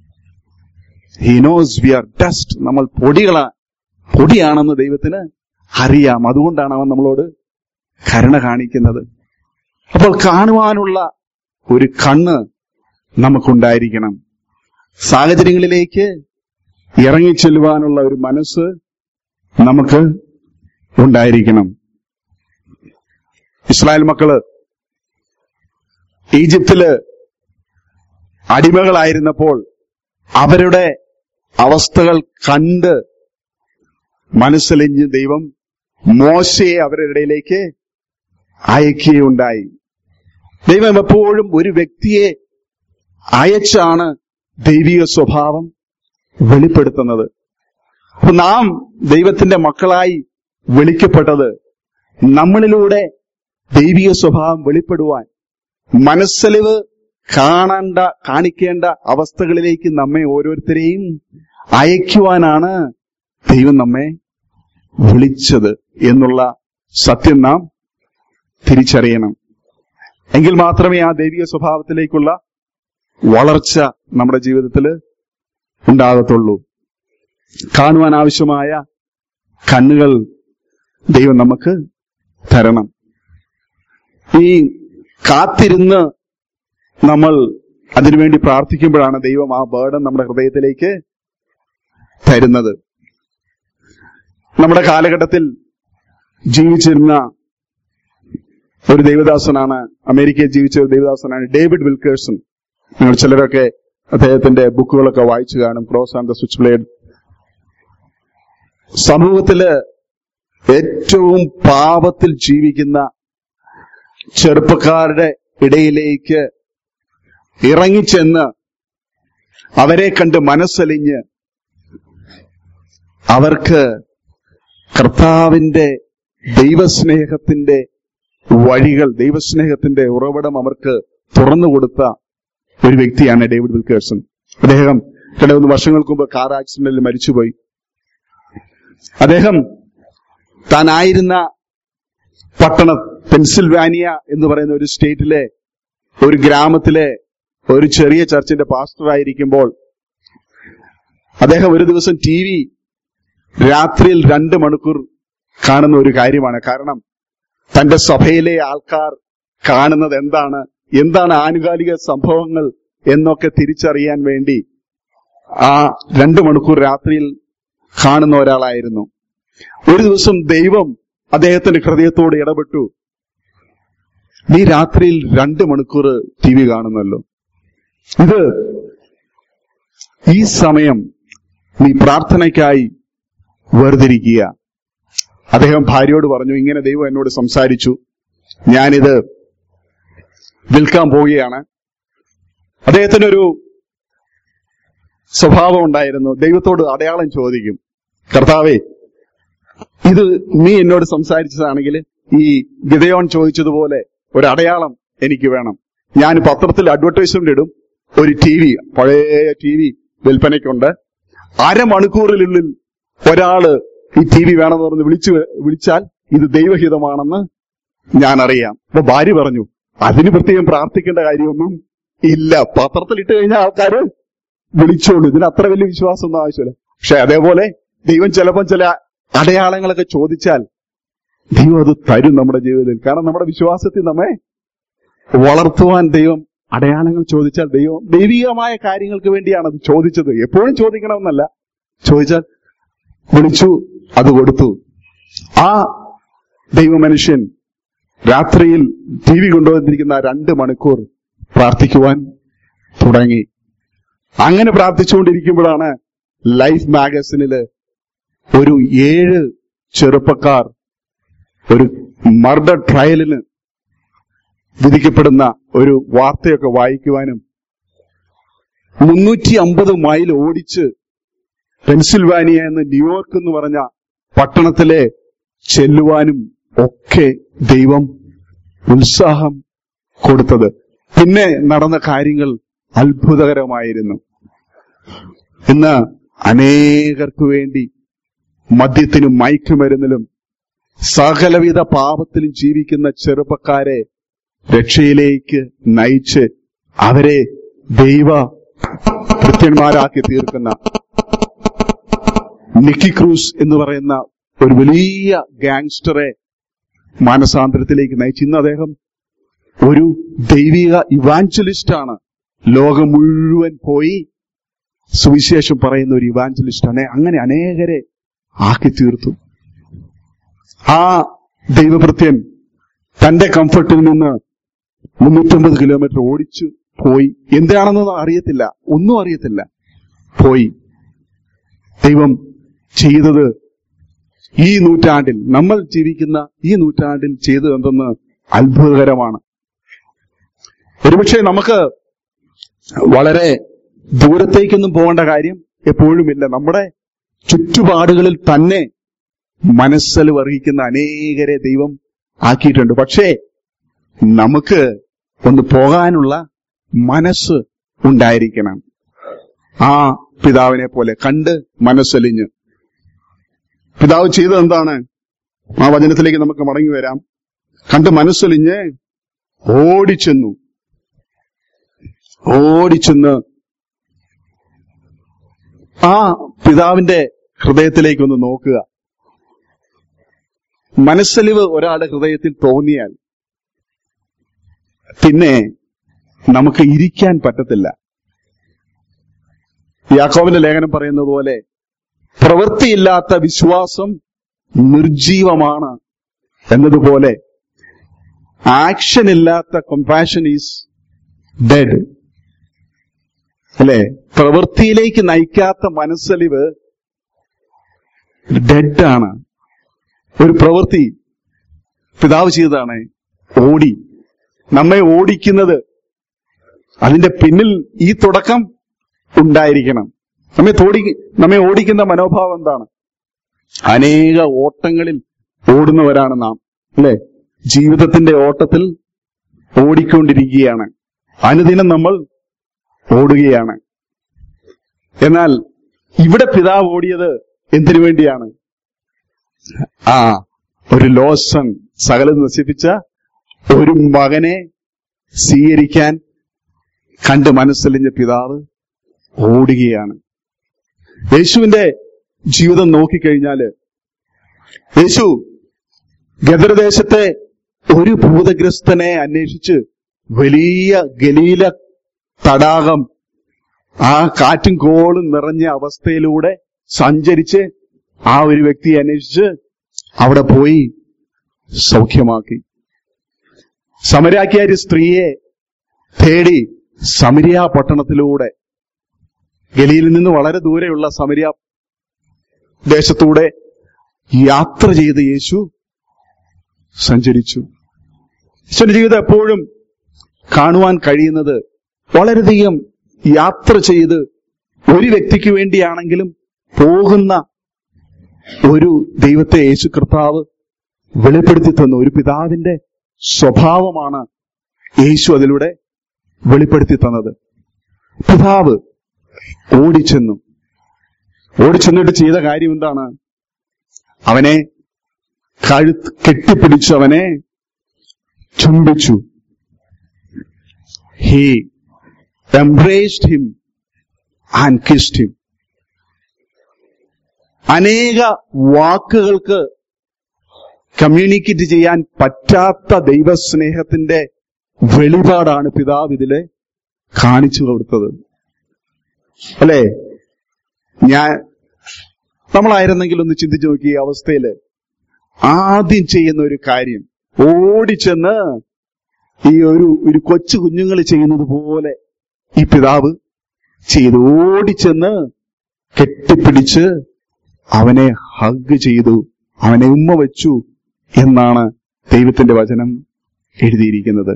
[SPEAKER 1] he knows we are dust നമ്മൾ പൊടികളാ പൊടിയാണെന്ന് ദൈവത്തിന് അറിയാം അതുകൊണ്ടാണ് അവൻ നമ്മളോട് കരുണ കാണിക്കുന്നത് അപ്പോൾ കാണുവാനുള്ള ഒരു കണ്ണ് നമുക്കുണ്ടായിരിക്കണം സാഹചര്യങ്ങളിലേക്ക് ഇറങ്ങിച്ചെല്ലുവാനുള്ള ഒരു മനസ്സ് നമുക്ക് ഉണ്ടായിരിക്കണം ഇസ്രായേൽ മക്കള് ഈജിപ്തില് അടിമകളായിരുന്നപ്പോൾ അവരുടെ അവസ്ഥകൾ കണ്ട് മനസ്സലിഞ്ഞ് ദൈവം മോശയെ അവരുടെ ഇടയിലേക്ക് അയക്കുകയുണ്ടായി ദൈവം എപ്പോഴും ഒരു വ്യക്തിയെ അയച്ചാണ് ദൈവിക സ്വഭാവം വെളിപ്പെടുത്തുന്നത് അപ്പൊ നാം ദൈവത്തിന്റെ മക്കളായി വിളിക്കപ്പെട്ടത് നമ്മളിലൂടെ ദൈവിക സ്വഭാവം വെളിപ്പെടുവാൻ മനസ്സലിവ് കാണേണ്ട കാണിക്കേണ്ട അവസ്ഥകളിലേക്ക് നമ്മെ ഓരോരുത്തരെയും അയക്കുവാനാണ് ദൈവം നമ്മെ വിളിച്ചത് എന്നുള്ള സത്യം നാം തിരിച്ചറിയണം എങ്കിൽ മാത്രമേ ആ ദൈവിക സ്വഭാവത്തിലേക്കുള്ള വളർച്ച നമ്മുടെ ജീവിതത്തിൽ ഉണ്ടാകത്തുള്ളൂ കാണുവാൻ ആവശ്യമായ കണ്ണുകൾ ദൈവം നമുക്ക് തരണം ഈ കാത്തിരുന്ന് നമ്മൾ അതിനുവേണ്ടി പ്രാർത്ഥിക്കുമ്പോഴാണ് ദൈവം ആ ബേർഡൻ നമ്മുടെ ഹൃദയത്തിലേക്ക് തരുന്നത് നമ്മുടെ കാലഘട്ടത്തിൽ ജീവിച്ചിരുന്ന ഒരു ദൈവദാസനാണ് അമേരിക്കയിൽ ജീവിച്ച ഒരു ദൈവദാസനാണ് ഡേവിഡ് വിൽക്കേഴ്സൺ നിങ്ങൾ ചിലരൊക്കെ അദ്ദേഹത്തിന്റെ ബുക്കുകളൊക്കെ വായിച്ചു കാണും ക്രോസ് ആൻഡ് ദ സ്വിച്ച് ബ്ലേഡ് സമൂഹത്തില് ഏറ്റവും പാപത്തിൽ ജീവിക്കുന്ന ചെറുപ്പക്കാരുടെ ഇടയിലേക്ക് ഇറങ്ങിച്ചെന്ന് അവരെ കണ്ട് മനസ്സലിഞ്ഞ് അവർക്ക് കർത്താവിന്റെ ദൈവസ്നേഹത്തിന്റെ വഴികൾ ദൈവസ്നേഹത്തിന്റെ ഉറവിടം അവർക്ക് തുറന്നു കൊടുത്ത ഒരു വ്യക്തിയാണ് ഡേവിഡ് വിൽക്കേഴ്സൺ അദ്ദേഹം രണ്ട് മൂന്ന് വർഷങ്ങൾക്ക് മുമ്പ് കാർ ആക്സിഡന്റിൽ മരിച്ചുപോയി അദ്ദേഹം താനായിരുന്ന പട്ടണ പെൻസിൽവാനിയ എന്ന് പറയുന്ന ഒരു സ്റ്റേറ്റിലെ ഒരു ഗ്രാമത്തിലെ ഒരു ചെറിയ ചർച്ചിന്റെ പാസ്റ്റർ ആയിരിക്കുമ്പോൾ അദ്ദേഹം ഒരു ദിവസം ടി വി രാത്രിയിൽ രണ്ട് മണിക്കൂർ കാണുന്ന ഒരു കാര്യമാണ് കാരണം തന്റെ സഭയിലെ ആൾക്കാർ കാണുന്നത് എന്താണ് എന്താണ് ആനുകാലിക സംഭവങ്ങൾ എന്നൊക്കെ തിരിച്ചറിയാൻ വേണ്ടി ആ രണ്ട് മണിക്കൂർ രാത്രിയിൽ കാണുന്ന ഒരാളായിരുന്നു ഒരു ദിവസം ദൈവം അദ്ദേഹത്തിന്റെ ഹൃദയത്തോട് ഇടപെട്ടു നീ രാത്രിയിൽ രണ്ട് മണിക്കൂർ ടി വി കാണുന്നല്ലോ ഇത് ഈ സമയം നീ പ്രാർത്ഥനയ്ക്കായി വേർതിരിക്കുക അദ്ദേഹം ഭാര്യയോട് പറഞ്ഞു ഇങ്ങനെ ദൈവം എന്നോട് സംസാരിച്ചു ഞാനിത് വിൽക്കാൻ പോവുകയാണ് അദ്ദേഹത്തിനൊരു സ്വഭാവം ഉണ്ടായിരുന്നു ദൈവത്തോട് അടയാളം ചോദിക്കും കർത്താവേ ഇത് നീ എന്നോട് സംസാരിച്ചതാണെങ്കിൽ ഈ ഗിതയോൻ ചോദിച്ചതുപോലെ ഒരു അടയാളം എനിക്ക് വേണം ഞാൻ പത്രത്തിൽ അഡ്വർടൈസ്മെന്റ് ഇടും ഒരു ടി വി പഴയ ടി വി വിൽപ്പനയ്ക്കുണ്ട് അരമണിക്കൂറിനുള്ളിൽ ഒരാള് ഈ ടി വി വേണമെന്ന് പറഞ്ഞ് വിളിച്ചു വിളിച്ചാൽ ഇത് ദൈവഹിതമാണെന്ന് ഞാൻ അറിയാം അപ്പൊ ഭാര്യ പറഞ്ഞു അതിന് പ്രത്യേകം പ്രാർത്ഥിക്കേണ്ട കാര്യമൊന്നും ഇല്ല പത്രത്തിൽ ഇട്ട് കഴിഞ്ഞാൽ ആൾക്കാര് വിളിച്ചോളൂ ഇതിന് അത്ര വലിയ വിശ്വാസമൊന്നും ആവശ്യമില്ല പക്ഷെ അതേപോലെ ദൈവം ചിലപ്പം ചില അടയാളങ്ങളൊക്കെ ചോദിച്ചാൽ ദൈവം അത് തരും നമ്മുടെ ജീവിതത്തിൽ കാരണം നമ്മുടെ വിശ്വാസത്തിൽ നമ്മെ വളർത്തുവാൻ ദൈവം അടയാളങ്ങൾ ചോദിച്ചാൽ ദൈവം ദൈവികമായ കാര്യങ്ങൾക്ക് വേണ്ടിയാണ് അത് ചോദിച്ചത് എപ്പോഴും ചോദിക്കണമെന്നല്ല ചോദിച്ചാൽ വിളിച്ചു അത് കൊടുത്തു ആ ദൈവമനുഷ്യൻ രാത്രിയിൽ ടി വി കൊണ്ടുവന്നിരിക്കുന്ന ആ രണ്ട് മണിക്കൂർ പ്രാർത്ഥിക്കുവാൻ തുടങ്ങി അങ്ങനെ പ്രാർത്ഥിച്ചുകൊണ്ടിരിക്കുമ്പോഴാണ് ലൈഫ് മാഗസിനില് ഒരു ഏഴ് ചെറുപ്പക്കാർ ഒരു മർഡർ ട്രയലിന് വിധിക്കപ്പെടുന്ന ഒരു വാർത്തയൊക്കെ വായിക്കുവാനും മുന്നൂറ്റി അമ്പത് മൈൽ ഓടിച്ച് പെൻസിൽവാനിയ എന്ന് ന്യൂയോർക്ക് എന്ന് പറഞ്ഞ പട്ടണത്തിലെ ചെല്ലുവാനും ഒക്കെ ദൈവം ഉത്സാഹം കൊടുത്തത് പിന്നെ നടന്ന കാര്യങ്ങൾ അത്ഭുതകരമായിരുന്നു ഇന്ന് അനേകർക്ക് വേണ്ടി മദ്യത്തിനും മയക്കുമരുന്നിലും സകലവിധ പാപത്തിലും ജീവിക്കുന്ന ചെറുപ്പക്കാരെ രക്ഷയിലേക്ക് നയിച്ച് അവരെ ദൈവ കൃത്യന്മാരാക്കി തീർക്കുന്ന നിക്കി ക്രൂസ് എന്ന് പറയുന്ന ഒരു വലിയ ഗാങ്സ്റ്ററെ മാനസാന്തരത്തിലേക്ക് നയിച്ചു ഇന്ന് അദ്ദേഹം ഒരു ദൈവിക ഇവാഞ്ചലിസ്റ്റ് ആണ് ലോകം മുഴുവൻ പോയി സുവിശേഷം പറയുന്ന ഒരു ഇവാഞ്ചലിസ്റ്റ് ആണ് അങ്ങനെ അനേകരെ ആക്കി തീർത്തു ആ ദൈവഭൃത്യൻ തന്റെ കംഫർട്ടിൽ നിന്ന് മുന്നൂറ്റമ്പത് കിലോമീറ്റർ ഓടിച്ചു പോയി എന്തിനാണെന്നൊന്നും അറിയത്തില്ല ഒന്നും അറിയത്തില്ല പോയി ദൈവം ചെയ്തത് ഈ നൂറ്റാണ്ടിൽ നമ്മൾ ജീവിക്കുന്ന ഈ നൂറ്റാണ്ടിൽ ചെയ്തത് എന്തെന്ന് അത്ഭുതകരമാണ് ഒരുപക്ഷെ നമുക്ക് വളരെ ദൂരത്തേക്കൊന്നും പോകേണ്ട കാര്യം എപ്പോഴുമില്ല നമ്മുടെ ചുറ്റുപാടുകളിൽ തന്നെ മനസ്സിൽ വർഹിക്കുന്ന അനേകരെ ദൈവം ആക്കിയിട്ടുണ്ട് പക്ഷേ നമുക്ക് ഒന്ന് പോകാനുള്ള മനസ്സ് ഉണ്ടായിരിക്കണം ആ പിതാവിനെ പോലെ കണ്ട് മനസ്സലിഞ്ഞ് പിതാവ് ചെയ്തത് എന്താണ് ആ വചനത്തിലേക്ക് നമുക്ക് മടങ്ങി വരാം കണ്ട് മനസ്സലിഞ്ഞ് ഓടിച്ചെന്നു ഓടിച്ചെന്ന് ആ പിതാവിന്റെ ഹൃദയത്തിലേക്കൊന്ന് നോക്കുക മനസ്സലിവ് ഒരാളുടെ ഹൃദയത്തിൽ തോന്നിയാൽ പിന്നെ നമുക്ക് ഇരിക്കാൻ പറ്റത്തില്ല യാക്കോബിന്റെ ലേഖനം പറയുന്നത് പോലെ പ്രവൃത്തിയില്ലാത്ത വിശ്വാസം നിർജീവമാണ് എന്നതുപോലെ ആക്ഷൻ ഇല്ലാത്ത കമ്പാഷൻ ഈസ് ഡെഡ് അല്ലെ പ്രവൃത്തിയിലേക്ക് നയിക്കാത്ത മനസ്സലിവ് ഡെഡാണ് ഒരു പ്രവൃത്തി പിതാവ് ചെയ്തതാണ് ഓടി നമ്മെ ഓടിക്കുന്നത് അതിന്റെ പിന്നിൽ ഈ തുടക്കം ഉണ്ടായിരിക്കണം നമ്മെ തോടി നമ്മെ ഓടിക്കുന്ന മനോഭാവം എന്താണ് അനേക ഓട്ടങ്ങളിൽ ഓടുന്നവരാണ് നാം അല്ലെ ജീവിതത്തിന്റെ ഓട്ടത്തിൽ ഓടിക്കൊണ്ടിരിക്കുകയാണ് അനുദിനം നമ്മൾ ഓടുകയാണ് എന്നാൽ ഇവിടെ പിതാവ് ഓടിയത് എന്തിനു വേണ്ടിയാണ് ആ ഒരു ലോസൺ സകലം നശിപ്പിച്ച ഒരു മകനെ സ്വീകരിക്കാൻ കണ്ട് മനസ്സലിഞ്ഞ പിതാവ് ഓടുകയാണ് യേശുവിന്റെ ജീവിതം നോക്കിക്കഴിഞ്ഞാല് യേശു ഗദർദേശത്തെ ഒരു ഭൂതഗ്രസ്തനെ അന്വേഷിച്ച് വലിയ ഗലീല തടാകം ആ കാറ്റും കോളും നിറഞ്ഞ അവസ്ഥയിലൂടെ സഞ്ചരിച്ച് ആ ഒരു വ്യക്തിയെ അന്വേഷിച്ച് അവിടെ പോയി സൗഖ്യമാക്കി സമരാക്കിയ ഒരു സ്ത്രീയെ തേടി സമരിയ പട്ടണത്തിലൂടെ ഗലിയിൽ നിന്ന് വളരെ ദൂരെയുള്ള സമരിയ ദേശത്തൂടെ യാത്ര ചെയ്ത് യേശു സഞ്ചരിച്ചു യേശുവിന്റെ ജീവിതം എപ്പോഴും കാണുവാൻ കഴിയുന്നത് വളരെയധികം യാത്ര ചെയ്ത് ഒരു വ്യക്തിക്ക് വേണ്ടിയാണെങ്കിലും പോകുന്ന ഒരു ദൈവത്തെ യേശു കർത്താവ് വെളിപ്പെടുത്തി തന്ന ഒരു പിതാവിന്റെ സ്വഭാവമാണ് യേശു അതിലൂടെ വെളിപ്പെടുത്തി തന്നത് പിതാവ് ഓടിച്ചെന്നു ഓടിച്ചെന്നിട്ട് ചെയ്ത കാര്യം എന്താണ് അവനെ കഴുത്ത് കെട്ടിപ്പിടിച്ച് അവനെ ചുംബിച്ചു he embraced him and kissed him അനേക വാക്കുകൾക്ക് കമ്മ്യൂണിക്കേറ്റ് ചെയ്യാൻ പറ്റാത്ത ദൈവസ്നേഹത്തിന്റെ വെളിപാടാണ് പിതാവ് ഇതിലെ കാണിച്ചു കൊടുത്തത് അല്ലേ ഞാൻ നമ്മളായിരുന്നെങ്കിൽ ഒന്ന് ചിന്തിച്ചു നോക്കി ഈ അവസ്ഥയില് ആദ്യം ചെയ്യുന്ന ഒരു കാര്യം ഓടിച്ചെന്ന് ഈ ഒരു ഒരു കൊച്ചു കുഞ്ഞുങ്ങൾ ചെയ്യുന്നത് പോലെ ഈ പിതാവ് ചെയ്തു ഓടിച്ചെന്ന് കെട്ടിപ്പിടിച്ച് അവനെ ഹഗ് ചെയ്തു അവനെ ഉമ്മ വെച്ചു എന്നാണ് ദൈവത്തിന്റെ വചനം എഴുതിയിരിക്കുന്നത്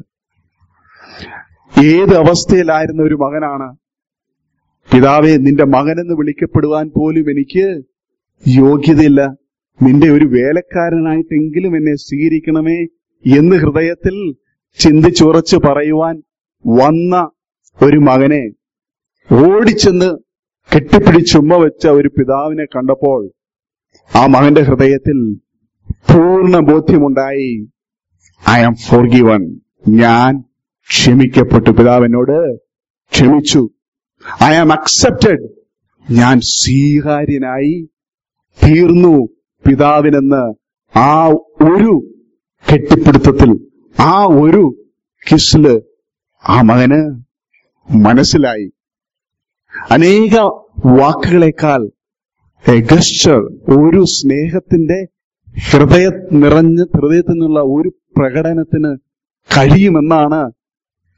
[SPEAKER 1] ഏത് അവസ്ഥയിലായിരുന്ന ഒരു മകനാണ് പിതാവെ നിന്റെ മകനെന്ന് വിളിക്കപ്പെടുവാൻ പോലും എനിക്ക് യോഗ്യതയില്ല നിന്റെ ഒരു വേലക്കാരനായിട്ടെങ്കിലും എന്നെ സ്വീകരിക്കണമേ എന്ന് ഹൃദയത്തിൽ ചിന്തിച്ചുറച്ച് പറയുവാൻ വന്ന ഒരു മകനെ ഓടിച്ചെന്ന് കെട്ടിപ്പിടിച്ചുമ്മ വെച്ച ഒരു പിതാവിനെ കണ്ടപ്പോൾ ആ മകന്റെ ഹൃദയത്തിൽ പൂർണ്ണ ബോധ്യമുണ്ടായി ഐ ആം ഫോർ ഗിവൺ ഞാൻ ക്ഷമിക്കപ്പെട്ടു പിതാവിനോട് ക്ഷമിച്ചു ഐ ആം അക്സെപ്റ്റഡ് ഞാൻ സ്വീകാര്യനായി തീർന്നു പിതാവിനെന്ന് ആ ഒരു കെട്ടിപ്പിടുത്തത്തിൽ ആ ഒരു കിസില് ആ മകന് മനസ്സിലായി അനേക വാക്കുകളെക്കാൾ ഗസ്റ്റർ ഒരു സ്നേഹത്തിന്റെ ഹൃദയ നിറഞ്ഞ ഹൃദയത്തിൽ നിന്നുള്ള ഒരു പ്രകടനത്തിന് കഴിയുമെന്നാണ്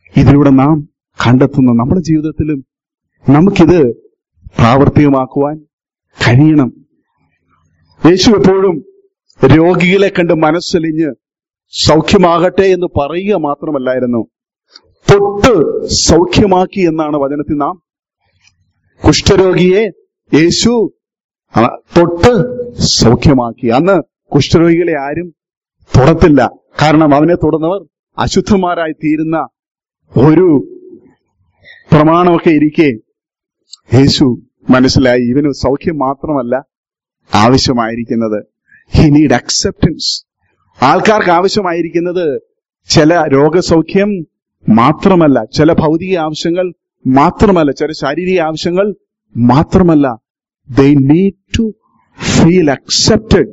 [SPEAKER 1] ഇതിലൂടെ നാം കണ്ടെത്തുന്ന നമ്മുടെ ജീവിതത്തിലും നമുക്കിത് പ്രാവർത്തികമാക്കുവാൻ കഴിയണം യേശു എപ്പോഴും രോഗികളെ കണ്ട് മനസ്സലിഞ്ഞ് സൗഖ്യമാകട്ടെ എന്ന് പറയുക മാത്രമല്ലായിരുന്നു തൊട്ട് സൗഖ്യമാക്കി എന്നാണ് വചനത്തിൽ നാം കുഷ്ഠരോഗിയെ യേശു ആ, തൊട്ട് സൗഖ്യമാക്കി അന്ന് കുഷ്ഠരോഗികളെ ആരും തൊടത്തില്ല കാരണം അവനെ തൊടുന്നവർ അശുദ്ധന്മാരായി തീരുന്ന ഒരു പ്രമാണമൊക്കെ ഇരിക്കെ യേശു മനസ്സിലായി ഇവന് സൗഖ്യം മാത്രമല്ല ആവശ്യമായിരിക്കുന്നത് ഹി നീഡ് അക്സെപ്റ്റൻസ് ആൾക്കാർക്ക് ആവശ്യമായിരിക്കുന്നത് ചില രോഗസൗഖ്യം മാത്രമല്ല ചില ഭൗതിക ആവശ്യങ്ങൾ മാത്രമല്ല ചില ശാരീരിക ആവശ്യങ്ങൾ മാത്രമല്ല they need to feel accepted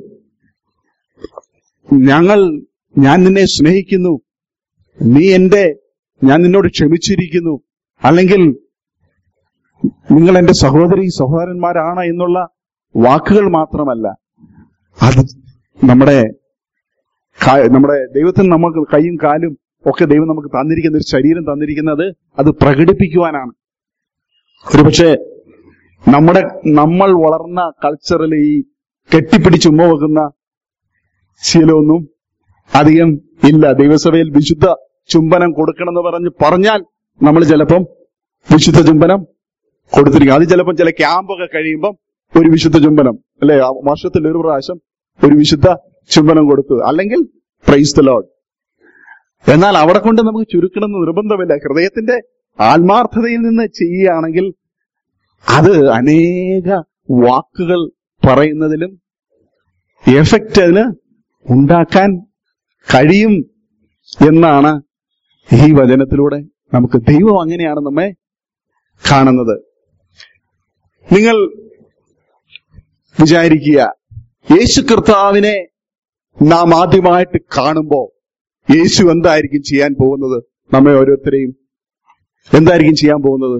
[SPEAKER 1] ഞങ്ങൾ ഞാൻ നിന്നെ സ്നേഹിക്കുന്നു നീ എന്റെ ഞാൻ നിന്നോട് ക്ഷമിച്ചിരിക്കുന്നു അല്ലെങ്കിൽ നിങ്ങൾ എന്റെ സഹോദരി സഹോദരന്മാരാണ് എന്നുള്ള വാക്കുകൾ മാത്രമല്ല അത് നമ്മുടെ കാ- നമ്മുടെ ദൈവത്തിന് നമുക്ക് കൈയും കാലും ഒക്കെ ദൈവം നമുക്ക് തന്നിരിക്കുന്ന ഒരു ശരീരം തന്നിരിക്കുന്നത് അത് പ്രകടിപ്പിക്കുവാനാണ് ഒരുപക്ഷെ നമ്മുടെ നമ്മൾ വളർന്ന കൾച്ചറിൽ ഈ കെട്ടിപ്പിടിച്ച് ഉമ്മ വെക്കുന്ന ശീലമൊന്നും അധികം ഇല്ല ദൈവസഭയിൽ വിശുദ്ധ ചുംബനം കൊടുക്കണമെന്ന് പറഞ്ഞ് പറഞ്ഞാൽ നമ്മൾ ചിലപ്പം വിശുദ്ധ ചുംബനം കൊടുത്തിരിക്കും അത് ചിലപ്പം ചില ക്യാമ്പൊക്കെ കഴിയുമ്പം ഒരു വിശുദ്ധ ചുംബനം അല്ലെ ആ വർഷത്തിൽ ഒരു പ്രാവശ്യം ഒരു വിശുദ്ധ ചുംബനം കൊടുത്തു അല്ലെങ്കിൽ പ്രൈസ് ദ ലോഡ് എന്നാൽ അവിടെ കൊണ്ട് നമുക്ക് ചുരുക്കണമെന്ന് നിർബന്ധമില്ല ഹൃദയത്തിന്റെ ആത്മാർത്ഥതയിൽ നിന്ന് ചെയ്യുകയാണെങ്കിൽ അത് അനേക വാക്കുകൾ പറയുന്നതിലും എഫക്റ്റ് അതിന് ഉണ്ടാക്കാൻ കഴിയും എന്നാണ് ഈ വചനത്തിലൂടെ നമുക്ക് ദൈവം അങ്ങനെയാണ് നമ്മെ കാണുന്നത് നിങ്ങൾ വിചാരിക്കുക യേശു കർത്താവിനെ നാം ആദ്യമായിട്ട് കാണുമ്പോ യേശു എന്തായിരിക്കും ചെയ്യാൻ പോകുന്നത് നമ്മെ ഓരോരുത്തരെയും എന്തായിരിക്കും ചെയ്യാൻ പോകുന്നത്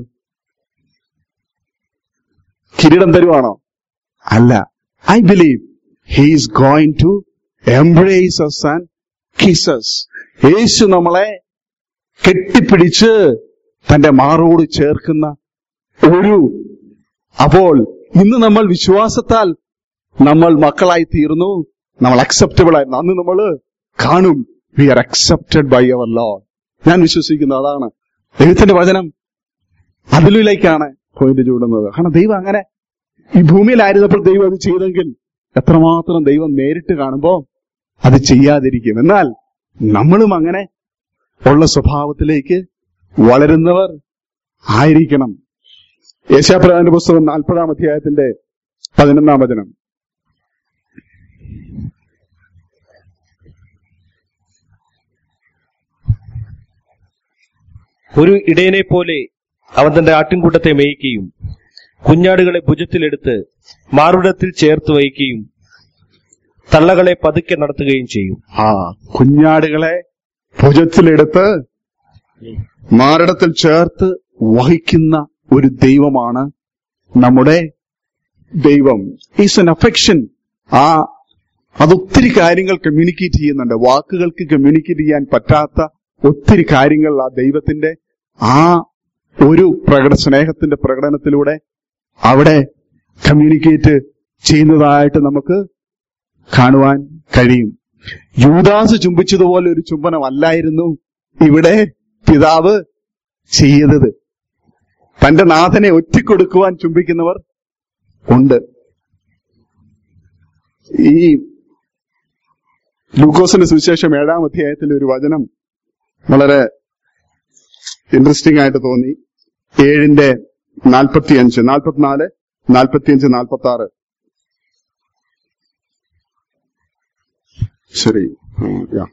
[SPEAKER 1] കിരീടം തരുവാണോ അല്ല I believe he's going to embrace us and kisses യേശു നമ്മളെ കെട്ടിപ്പിടിച്ച് തന്റെ മാറോട് ചേർക്കുന്ന ഒരു അപ്പോൾ ഇന്ന് നമ്മൾ വിശ്വാസത്താൽ നമ്മൾ മക്കളായി തീർന്നു നമ്മൾ അക്സെപ്റ്റബിൾ ആയിരുന്നു അന്ന് നമ്മൾ കാണും we are accepted by our lord ഞാൻ വിശ്വസിക്കുന്നു അതാണ് ദൈവത്തിന്റെ വചനം അതിലേക്കാണ് പോയിന്റ് ചൂടുന്നത് കാരണം ദൈവം അങ്ങനെ ഈ ഭൂമിയിലായിരുന്നപ്പോൾ ദൈവം അത് ചെയ്തെങ്കിൽ എത്രമാത്രം ദൈവം നേരിട്ട് കാണുമ്പോ അത് ചെയ്യാതിരിക്കും എന്നാൽ നമ്മളും അങ്ങനെ ഉള്ള സ്വഭാവത്തിലേക്ക് വളരുന്നവർ ആയിരിക്കണം യേശാപ്രധാന്റെ പുസ്തകം നാൽപ്പതാം അധ്യായത്തിന്റെ പതിനൊന്നാം വചനം
[SPEAKER 2] ഒരു ഇടയനെ പോലെ അവൻ തന്റെ ആട്ടിൻകൂട്ടത്തെ മേയ്ക്കുകയും കുഞ്ഞാടുകളെ ഭുജത്തിലെടുത്ത് മാറുടത്തിൽ ചേർത്ത് വയ്ക്കുകയും തള്ളകളെ പതുക്കെ നടത്തുകയും ചെയ്യും
[SPEAKER 1] ആ കുഞ്ഞാടുകളെ ഭുജത്തിലെടുത്ത് മാറിടത്തിൽ ചേർത്ത് വഹിക്കുന്ന ഒരു ദൈവമാണ് നമ്മുടെ ദൈവം ഈസ് എൻ അഫെക്ഷൻ ആ അത് ഒത്തിരി കാര്യങ്ങൾ കമ്മ്യൂണിക്കേറ്റ് ചെയ്യുന്നുണ്ട് വാക്കുകൾക്ക് കമ്മ്യൂണിക്കേറ്റ് ചെയ്യാൻ പറ്റാത്ത ഒത്തിരി കാര്യങ്ങൾ ആ ദൈവത്തിന്റെ ആ ഒരു പ്രകട സ്നേഹത്തിന്റെ പ്രകടനത്തിലൂടെ അവിടെ കമ്മ്യൂണിക്കേറ്റ് ചെയ്യുന്നതായിട്ട് നമുക്ക് കാണുവാൻ കഴിയും യൂദാസ് ചുംബിച്ചതുപോലെ ഒരു ചുംബനം അല്ലായിരുന്നു ഇവിടെ പിതാവ് ചെയ്തത് തന്റെ നാഥനെ ഒറ്റിക്കൊടുക്കുവാൻ ചുംബിക്കുന്നവർ ഉണ്ട് ഈ ലൂക്കോസിന്റെ സുവിശേഷം ഏഴാം അധ്യായത്തിൽ ഒരു വചനം വളരെ ഇൻട്രസ്റ്റിംഗ് ആയിട്ട് തോന്നി ഏഴിന്റെ നാൽപ്പത്തിയഞ്ച് നാൽപ്പത്തിനാല് നാൽപ്പത്തിയഞ്ച് നാൽപ്പത്തി ആറ് ശരി ഉം, yeah.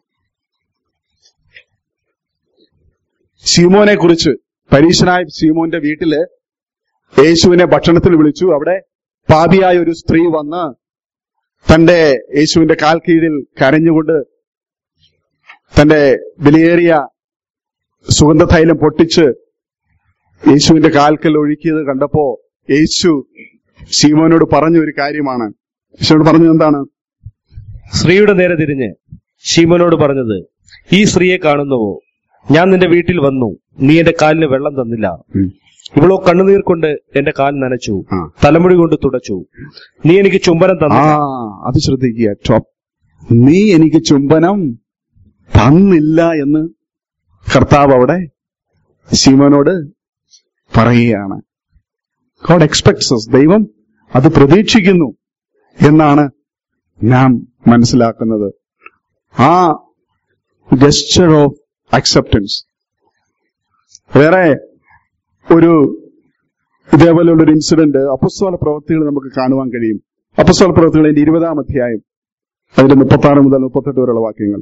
[SPEAKER 1] ശീമോനെ കുറിച്ച് പരീശനായ ശീമോന്റെ വീട്ടില് യേശുവിനെ ഭക്ഷണത്തിന് വിളിച്ചു അവിടെ പാപിയായ ഒരു സ്ത്രീ വന്ന് തന്റെ യേശുവിന്റെ കാൽ കീഴിൽ കരഞ്ഞുകൊണ്ട് തന്റെ വിലയേറിയ സുഗന്ധതൈലം പൊട്ടിച്ച് യേശുവിന്റെ കാൽക്കൽ ഒഴുക്കിയത് കണ്ടപ്പോ യേശു ശീമോനോട് പറഞ്ഞ ഒരു കാര്യമാണ് യേശുവോട് പറഞ്ഞത് എന്താണ്
[SPEAKER 2] സ്ത്രീയുടെ നേരെ തിരിഞ്ഞ് ശീമോനോട് പറഞ്ഞത് ഈ സ്ത്രീയെ കാണുന്നുവോ ഞാൻ നിന്റെ വീട്ടിൽ വന്നു നീ എന്റെ കാലിന് വെള്ളം തന്നില്ല
[SPEAKER 1] ഉം.
[SPEAKER 2] ഇവളോ കണ്ണുനീർ കൊണ്ട് എന്റെ കാൽ നനച്ചു
[SPEAKER 1] ആ.
[SPEAKER 2] തലമുടി കൊണ്ട് തുടച്ചു നീ എനിക്ക് ചുംബനം
[SPEAKER 1] ആ
[SPEAKER 2] തന്നില്ല
[SPEAKER 1] അത് ശ്രദ്ധിക്കുക ടോപ്പ് നീ എനിക്ക് ചുംബനം തന്നില്ല എന്ന് കർത്താവ് അവിടെ ശിവനോട് പറയുകയാണ് ഗോഡ് എക്സ്പെക്ട്സ് ദൈവം അത് പ്രതീക്ഷിക്കുന്നു എന്നാണ് നാം മനസ്സിലാക്കുന്നത് ആ ഗസ്റ്റർ ഓഫ് അക്സെപ്റ്റൻസ് വേറെ ഒരു ഇതേപോലെയുള്ള ഒരു ഇൻസിഡന്റ് അപ്പസ്തോല പ്രവൃത്തികൾ നമുക്ക് കാണുവാൻ കഴിയും അപ്പസ്തോല പ്രവൃത്തികളിന്റെ ഇരുപതാം അധ്യായം അതിന്റെ മുപ്പത്തി ആറ് മുതൽ മുപ്പത്തെട്ട് വരെയുള്ള വാക്യങ്ങൾ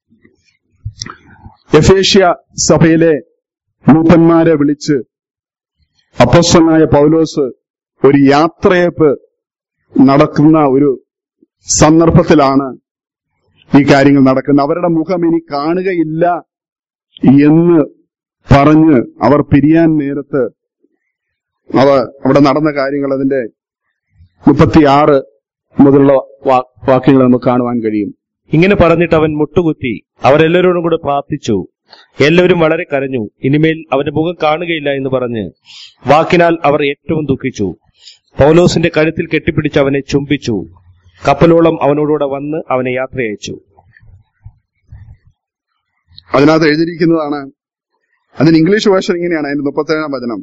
[SPEAKER 1] എഫേഷ്യ സഭയിലെ മൂപ്പന്മാരെ വിളിച്ച് അപ്പസ്തനായ പൗലോസ് ഒരു യാത്രയപ്പ് നടക്കുന്ന ഒരു സന്ദർഭത്തിലാണ് ഈ കാര്യങ്ങൾ നടക്കുന്നത് അവരുടെ മുഖം ഇനി കാണുകയില്ല എന്ന് പറഞ്ഞ് അവർ പിരിയാൻ നേരത്ത് അവ അവിടെ നടന്ന കാര്യങ്ങൾ അതിന്റെ മുപ്പത്തിയാറ് മുതലുള്ള വാ- വാക്യങ്ങൾ നമുക്ക് കാണുവാൻ കഴിയും
[SPEAKER 2] ഇങ്ങനെ പറഞ്ഞിട്ട് അവൻ മുട്ടുകുത്തി അവരെല്ലാവരോടും കൂടെ പ്രാർത്ഥിച്ചു എല്ലാവരും വളരെ കരഞ്ഞു ഇനിമേൽ അവന്റെ മുഖം കാണുകയില്ല എന്ന് പറഞ്ഞ് വാക്കിനാൽ അവർ ഏറ്റവും ദുഃഖിച്ചു പൗലോസിന്റെ കഴുത്തിൽ കെട്ടിപ്പിടിച്ച് അവനെ ചുംബിച്ചു കപ്പലോളം അവനോടുകൂടെ വന്ന് അവനെ യാത്ര അയച്ചു
[SPEAKER 1] അതിനകത്ത് എഴുതിയിരിക്കുന്നതാണ് അതിന് ഇംഗ്ലീഷ് വേർഷൻ ഇങ്ങനെയാണ് അതിന്റെ മുപ്പത്തേഴാം വചനം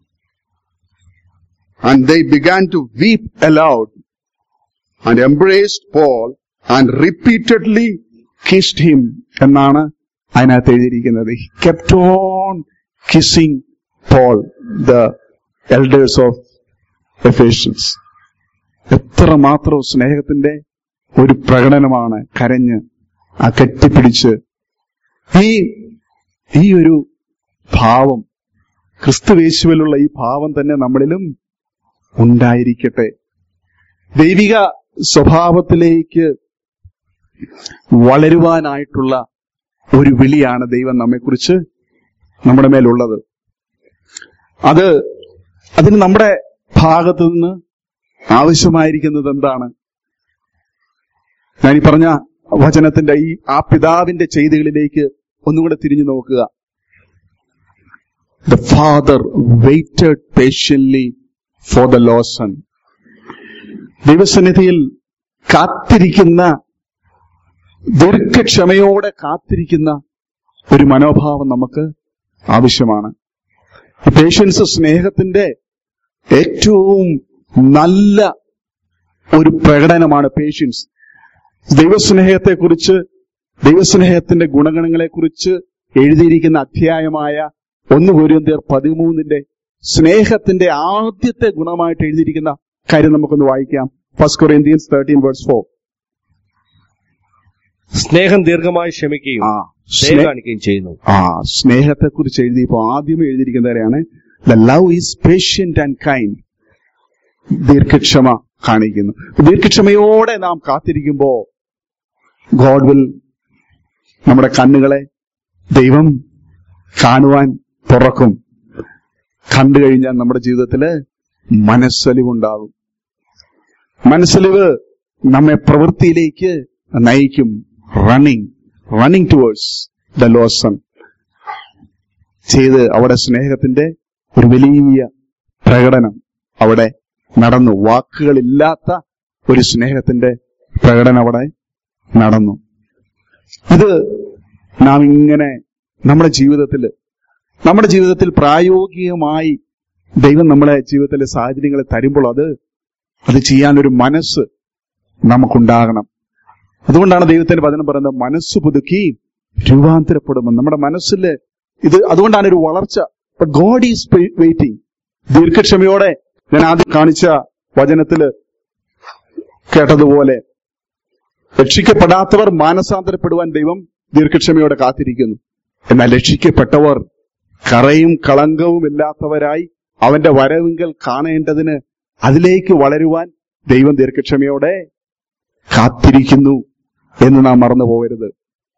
[SPEAKER 1] and they began to weep aloud and embraced Paul and repeatedly kissed him എന്നാണ് അതിനകത്ത് എഴുതിയിരിക്കുന്നത് kept on kissing Paul the elders of Ephesians എത്ര മാത്രം സ്നേഹത്തിന്റെ ഒരു പ്രകടനമാണ് കരഞ്ഞ് ആ കെട്ടിപ്പിടിച്ച് ഈ ഈ ഒരു ഭാവം ക്രിസ്തുവേശുവിലുള്ള ഈ ഭാവം തന്നെ നമ്മളിലും ഉണ്ടായിരിക്കട്ടെ ദൈവിക സ്വഭാവത്തിലേക്ക് വളരുവാനായിട്ടുള്ള ഒരു വിളിയാണ് ദൈവം നമ്മെക്കുറിച്ച് നമ്മുടെ മേലുള്ളത് അത് അതിന് നമ്മുടെ ഭാഗത്തു നിന്ന് ആവശ്യമായിരിക്കുന്നത് എന്താണ് ഞാൻ ഈ പറഞ്ഞ വചനത്തിന്റെ ഈ ആ പിതാവിന്റെ ചെയ്തികളിലേക്ക് ഒന്നുകൂടെ തിരിഞ്ഞു നോക്കുക the father waited patiently for the lost son ദൈവസന്നിധിയിൽ കാത്തിരിക്കുന്ന ദീർഘക്ഷമയോടെ കാത്തിരിക്കുന്ന ഒരു മനോഭാവം നമുക്ക് ആവശ്യമാണ് പേഷ്യൻസ് സ്നേഹത്തിന്റെ ഏറ്റവും നല്ല ഒരു പ്രകടനമാണ് പേഷ്യൻസ് ദൈവസ്നേഹത്തെക്കുറിച്ച് ദൈവസ്നേഹത്തിന്റെ ഗുണഗണങ്ങളെക്കുറിച്ച് എഴുതിയിരിക്കുന്ന അധ്യായമായ ഒന്ന് കോരിയന്തിയർ പതിമൂന്നിന്റെ സ്നേഹത്തിന്റെ ആദ്യത്തെ ഗുണമായിട്ട് എഴുതിയിരിക്കുന്ന കാര്യം നമുക്കൊന്ന് വായിക്കാം first Corinthians thirteen words four
[SPEAKER 2] സ്നേഹം ദീർഘമായി ക്ഷമിക്കുകയും
[SPEAKER 1] ആ
[SPEAKER 2] ദയ
[SPEAKER 1] സ്നേ-
[SPEAKER 2] കാണിക്കുകയും ചെയ്യുന്നു
[SPEAKER 1] ആ സ്നേഹത്തെക്കുറിച്ച് എഴുതിയപ്പോൾ ആദ്യമേ എഴുതിയിരിക്കുന്നവരെയാണ് the love is patient and kind ദീർഘക്ഷമ കാണിക്കുന്നു ദീർഘക്ഷമയോടെ നാം കാത്തിരിക്കുമ്പോ ഗോഡ് വിൽ നമ്മുടെ കണ്ണുകളെ ദൈവം കാണുവാൻ തുറക്കും കണ്ടു കഴിഞ്ഞാൽ നമ്മുടെ ജീവിതത്തില് മനസ്സലിവുണ്ടാകും മനസ്സലിവ് നമ്മെ പ്രവൃത്തിയിലേക്ക് നയിക്കും running running towards the lost son ചെയ്ത് അവിടെ സ്നേഹത്തിന്റെ ഒരു വലിയ പ്രകടനം അവിടെ നടന്നു വാക്കുകളില്ലാത്ത ഒരു സ്നേഹത്തിന്റെ പ്രകടനം അവിടെ നടന്നു ഇത് നാം ഇങ്ങനെ നമ്മുടെ ജീവിതത്തിൽ നമ്മുടെ ജീവിതത്തിൽ പ്രായോഗികമായി ദൈവം നമ്മളെ ജീവിതത്തിലെ സാഹചര്യങ്ങളെ തരുമ്പോൾ അത് അത് ചെയ്യാനൊരു മനസ്സ് നമുക്കുണ്ടാകണം അതുകൊണ്ടാണ് ദൈവത്തിന്റെ വചനം പറയുന്നത് മനസ്സ് പുതുക്കി രൂപാന്തരപ്പെടുമ്പോൾ നമ്മുടെ മനസ്സിൽ ഇത് അതുകൊണ്ടാണ് ഒരു വളർച്ച ഗോഡ് ഈസ് വെയിറ്റിംഗ് ദീർഘക്ഷമയോടെ ഞാൻ ആദ്യം കാണിച്ച വചനത്തില് കേട്ടതുപോലെ രക്ഷിക്കപ്പെടാത്തവർ മാനസാന്തരപ്പെടുവാൻ ദൈവം ദീർഘക്ഷമയോടെ കാത്തിരിക്കുന്നു എന്നാൽ രക്ഷിക്കപ്പെട്ടവർ കറയും കളങ്കവും ഇല്ലാത്തവരായി അവന്റെ വരവിങ്കൽ കാണേണ്ടതിന് അതിലേക്ക് വളരുവാൻ ദൈവം ദീർഘക്ഷമയോടെ കാത്തിരിക്കുന്നു എന്ന് നാം മറന്നു പോകരുത്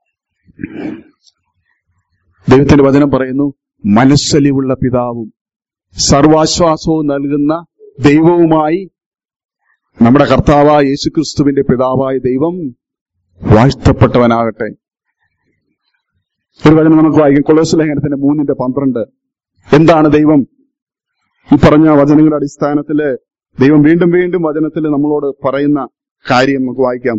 [SPEAKER 1] ദൈവത്തിന്റെ വചനം പറയുന്നു മനസ്സലിവുള്ള പിതാവും സർവാശ്വാസവും നൽകുന്ന ദൈവവുമായി നമ്മുടെ കർത്താവായ യേശുക്രിസ്തുവിന്റെ പിതാവായ ദൈവം വാഴ്ത്തപ്പെട്ടവനാകട്ടെ ഒരു വചനം നമുക്ക് വായിക്കാം കൊളോസ് ലേഖനത്തിന്റെ മൂന്നിന്റെ പന്ത്രണ്ട് എന്താണ് ദൈവം ഈ പറഞ്ഞ വചനങ്ങളുടെ അടിസ്ഥാനത്തില് ദൈവം വീണ്ടും വീണ്ടും വചനത്തിൽ നമ്മളോട് പറയുന്ന കാര്യം നമുക്ക് വായിക്കാം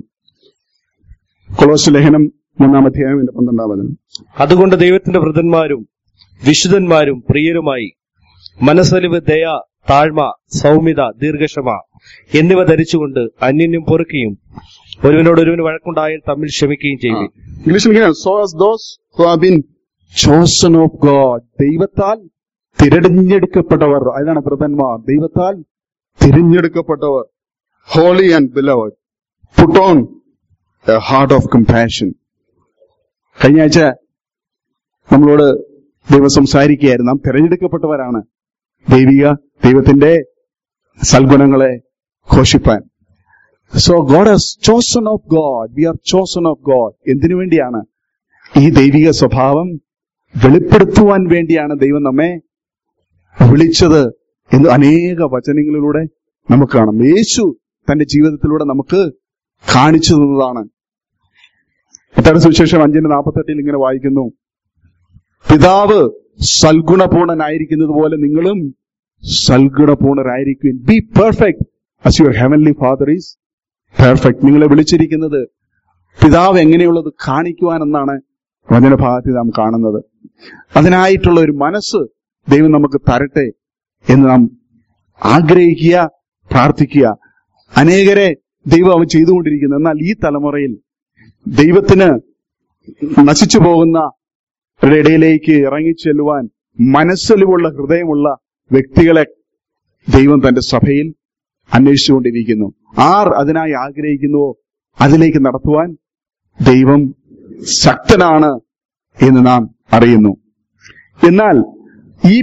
[SPEAKER 1] കൊളോസ് ലേഖനം മൂന്നാം അധ്യായം ഇതിന്റെ പന്ത്രണ്ടാം വചനം
[SPEAKER 2] അതുകൊണ്ട് ദൈവത്തിന്റെ വൃതന്മാരും വിശുദ്ധന്മാരും പ്രിയരുമായി മനസ്സലിവ് ദയ താഴ്മ സൗമ്യത ദീർഘക്ഷമ എന്നിവ ധരിച്ചുകൊണ്ട് അന്യന്യം പൊറുക്കുകയും ഒരുവനോട് ഒരുവന് വഴക്കുണ്ടായാൽ തമ്മിൽ ക്ഷമിക്കുകയും ചെയ്യും
[SPEAKER 1] ഇംഗ്ലീഷിൽ ഇങ്ങനെ so as those who have been chosen of God ദൈവത്താൽ തിരഞ്ഞെടുക്കപ്പെട്ടവർ അതാണ് വ്രതന്മാർ ദൈവത്താൽ തിരഞ്ഞെടുക്കപ്പെട്ടവർ holy and beloved put on a heart of compassion കഴിഞ്ഞ ആഴ്ച നമ്മളോട് ദൈവം സംസാരിക്കുകയായിരുന്നു നാം തിരഞ്ഞെടുക്കപ്പെട്ടവരാണ് ദൈവിക ദൈവത്തിന്റെ സൽഗുണങ്ങളെ ഘോഷിപ്പാൻ so God has chosen of God we are chosen of God എന്തിനു വേണ്ടിയാണ് ഈ ദൈവിക സ്വഭാവം വെളിപ്പെടുത്തുവാൻ വേണ്ടിയാണ് ദൈവം നമ്മെ വിളിച്ചത് എന്ന് അനേക വചനങ്ങളിലൂടെ നമുക്ക് കാണാം യേശു തന്റെ ജീവിതത്തിലൂടെ നമുക്ക് കാണിച്ചു തന്നതാണ് മത്തായുടെ സുവിശേഷം അഞ്ചിന്റെ നാൽപ്പത്തെട്ടിൽ ഇങ്ങനെ വായിക്കുന്നു പിതാവ് സൽഗുണപൂർണനായിരിക്കുന്നത് പോലെ നിങ്ങളും സൽഗുണപൂർണരായിരിക്കും be perfect as your heavenly father is perfect നിങ്ങളെ വിളിച്ചിരിക്കുന്നത് പിതാവ് എങ്ങനെയുള്ളത് കാണിക്കുവാനെന്നാണ് വചനഭാഗത്തിൽ നാം കാണുന്നത് അതിനായിട്ടുള്ള ഒരു മനസ്സ് ദൈവം നമുക്ക് തരട്ടെ എന്ന് നാം ആഗ്രഹിക്കുക പ്രാർത്ഥിക്കുക അനേകരെ ദൈവം അവൻ ചെയ്തുകൊണ്ടിരിക്കുന്നു എന്നാൽ ഈ തലമുറയിൽ ദൈവത്തിന് നശിച്ചു പോകുന്ന ഇടയിലേക്ക് ഇറങ്ങിച്ചെല്ലുവാൻ മനസ്സലിവുള്ള ഹൃദയമുള്ള വ്യക്തികളെ ദൈവം തന്റെ സഭയിൽ അന്വേഷിച്ചുകൊണ്ടിരിക്കുന്നു ആർ അതിനായി ആഗ്രഹിക്കുന്നുവോ അതിലേക്ക് നടത്തുവാൻ ദൈവം ശക്തനാണ് എന്ന് നാം അറിയുന്നു എന്നാൽ ഈ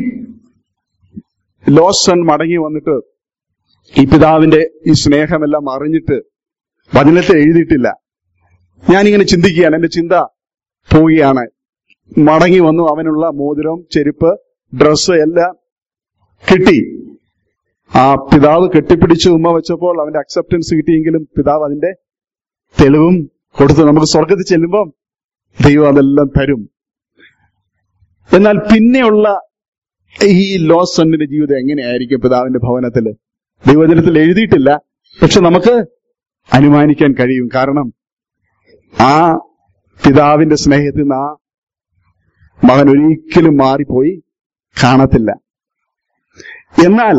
[SPEAKER 1] ലോസൺ മടങ്ങി വന്നിട്ട് ഈ പിതാവിന്റെ ഈ സ്നേഹമെല്ലാം അറിഞ്ഞിട്ട് വചനത്തെ എഴുതിയിട്ടില്ല ഞാനിങ്ങനെ ചിന്തിക്കുകയാണ് എന്റെ ചിന്ത പോവുകയാണ് മടങ്ങി വന്നു അവനുള്ള മോതിരം ചെരുപ്പ് ഡ്രസ്സ് എല്ലാം കിട്ടി ആ പിതാവ് കെട്ടിപ്പിടിച്ച് ഉമ്മ വെച്ചപ്പോൾ അവന്റെ അക്സെപ്റ്റൻസ് കിട്ടിയെങ്കിലും പിതാവ് അതിന്റെ തെളിവും കൊടുത്തു നമുക്ക് സ്വർഗത്തിൽ ചെല്ലുമ്പം ദൈവം അതെല്ലാം തരും എന്നാൽ പിന്നെയുള്ള ഈ ലോസ് സണ്ണിന്റെ ജീവിതം എങ്ങനെയായിരിക്കും പിതാവിന്റെ ഭവനത്തില് ദൈവജനത്തിൽ എഴുതിയിട്ടില്ല പക്ഷെ നമുക്ക് അനുമാനിക്കാൻ കഴിയും കാരണം ആ പിതാവിന്റെ സ്നേഹത്തിൽ നിന്ന് ആ മകൻ ഒരിക്കലും മാറിപ്പോയി കാണത്തില്ല എന്നാൽ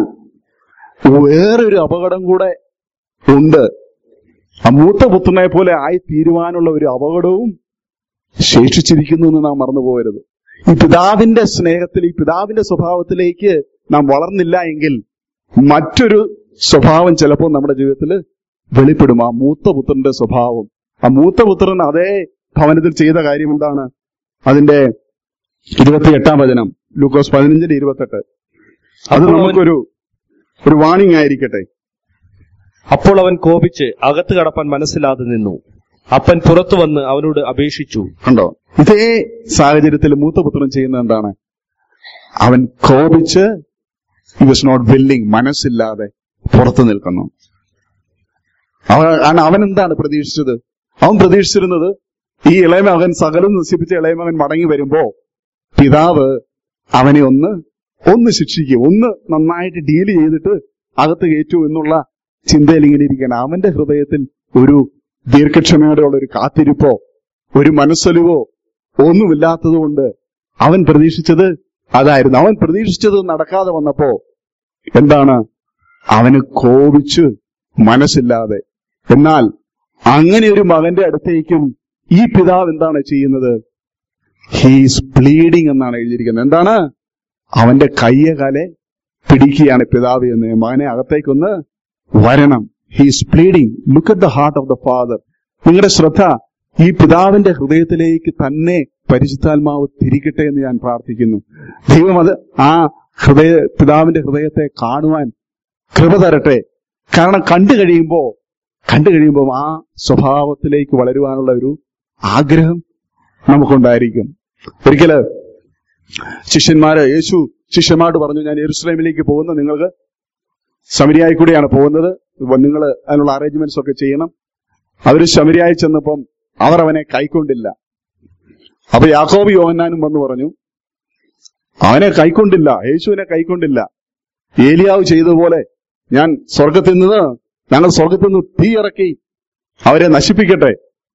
[SPEAKER 1] വേറൊരു അപകടം കൂടെ ഉണ്ട് ആ മൂത്ത പുത്രനെ പോലെ ആയി തീരുവാനുള്ള ഒരു അപകടവും ശേഷിച്ചിരിക്കുന്നു എന്ന് നാം മറന്നു പോകരുത് ഈ പിതാവിന്റെ സ്നേഹത്തിൽ ഈ പിതാവിന്റെ സ്വഭാവത്തിലേക്ക് നാം വളർന്നില്ല എങ്കിൽ മറ്റൊരു സ്വഭാവം ചിലപ്പോൾ നമ്മുടെ ജീവിതത്തിൽ വെളിപ്പെടും ആ മൂത്ത പുത്രന്റെ സ്വഭാവം ആ മൂത്ത പുത്രൻ അതേ ഭവനത്തിൽ ചെയ്ത കാര്യം എന്താണ് അതിന്റെ ഇരുപത്തിയെട്ടാം വചനം ലൂക്കോസ് പതിനഞ്ചിന്റെ ഇരുപത്തെട്ട് അത്
[SPEAKER 2] അപ്പോൾ അവൻ-
[SPEAKER 1] നമുക്കൊരു ഒരു വാണിംഗ് ആയിരിക്കട്ടെ
[SPEAKER 2] അപ്പോൾ അവൻ കോപിച്ച് അകത്ത് കടപ്പാൻ മനസ്സിലാതെ നിന്നു അപ്പൻ പുറത്തു വന്ന് അവനോട് അപേക്ഷിച്ചു
[SPEAKER 1] കണ്ടോ ഇതേ സാഹചര്യത്തിൽ മൂത്തപുത്രൻ ചെയ്യുന്നത് എന്താണ് അവൻ കോപിച്ച് ഹി വാസ് നോട്ട് വില്ലിങ് മനസ്സില്ലാതെ പുറത്തു നിൽക്കുന്നു അവൻ കാരണം അവൻ എന്താണ് പ്രതീക്ഷിച്ചത് അവൻ പ്രതീക്ഷിച്ചിരുന്നത് ഈ ഇളയമകൻ സകലം നശിപ്പിച്ച ഇളയമകൻ മടങ്ങി വരുമ്പോ പിതാവ് അവനെ ഒന്ന് ഒന്ന് ശിക്ഷിക്കും ഒന്ന് നന്നായിട്ട് ഡീൽ ചെയ്തിട്ട് അകത്ത് കയറ്റൂ എന്നുള്ള ചിന്തയിൽ ഇങ്ങനെ ഇരിക്കുകയാണ് അവന്റെ ഹൃദയത്തിൽ ഒരു ദീർഘക്ഷമയോടെയുള്ള ഒരു കാത്തിരിപ്പോ ഒരു മനസ്സലിവോ ഒന്നുമില്ലാത്തത് കൊണ്ട് അവൻ പ്രതീക്ഷിച്ചത് അതായിരുന്നു അവൻ പ്രതീക്ഷിച്ചത് നടക്കാതെ വന്നപ്പോ എന്താണ് അവന് കോപിച്ച് മനസ്സില്ലാതെ എന്നാൽ അങ്ങനെ ഒരു മകന്റെ അടുത്തേക്കും ഈ പിതാവ് എന്താണ് ചെയ്യുന്നത് ഹീസ് പ്ലീഡിങ് എന്നാണ് എഴുതിയിരിക്കുന്നത് എന്താണ് അവന്റെ കയ്യ കാലെ പിടിക്കുകയാണ് പിതാവ് എന്ന് മകനെ അകത്തേക്കൊന്ന് വരണം he's pleading look at the heart of the father നിങ്ങളുടെ ശ്രദ്ധ ഈ പിതാവിന്റെ ഹൃദയത്തിലേക്ക് തന്നെ പരിശുദ്ധാത്മാവ് തിരിക്കട്ടെ എന്ന് ഞാൻ പ്രാർത്ഥിക്കുന്നു ദൈവം അത് ആ ഹൃദയ പിതാവിന്റെ ഹൃദയത്തെ കാണുവാൻ കൃപ തരട്ടെ കാരണം കണ്ടു കഴിയുമ്പോ കണ്ടു കഴിയുമ്പോൾ ആ സ്വഭാവത്തിലേക്ക് വളരുവാനുള്ള ഒരു ആഗ്രഹം നമുക്കുണ്ടായിരിക്കും ഒരിക്കല് ശിഷ്യന്മാര് യേശു ശിഷ്യന്മാരോട് പറഞ്ഞു ഞാൻ യെരുസലേമിലേക്ക് പോകുന്ന നിങ്ങൾക്ക് ശമരിയായി കൂടിയാണ് പോകുന്നത് നിങ്ങൾ അതിനുള്ള അറേഞ്ച്മെന്റ്സ് ഒക്കെ ചെയ്യണം അവര് ശമരിയായി ചെന്നപ്പം അവർ അവനെ കൈക്കൊണ്ടില്ല അപ്പൊ യാക്കോബ് യോഹന്നാനും വന്ന് പറഞ്ഞു അവനെ കൈക്കൊണ്ടില്ല യേശുവിനെ കൈക്കൊണ്ടില്ല ഏലിയാവ് ചെയ്തതുപോലെ ഞാൻ സ്വർഗത്തിൽ നിന്ന് ഞങ്ങൾ സ്വർഗത്തിൽ നിന്ന് തീ ഇറക്കി അവരെ നശിപ്പിക്കട്ടെ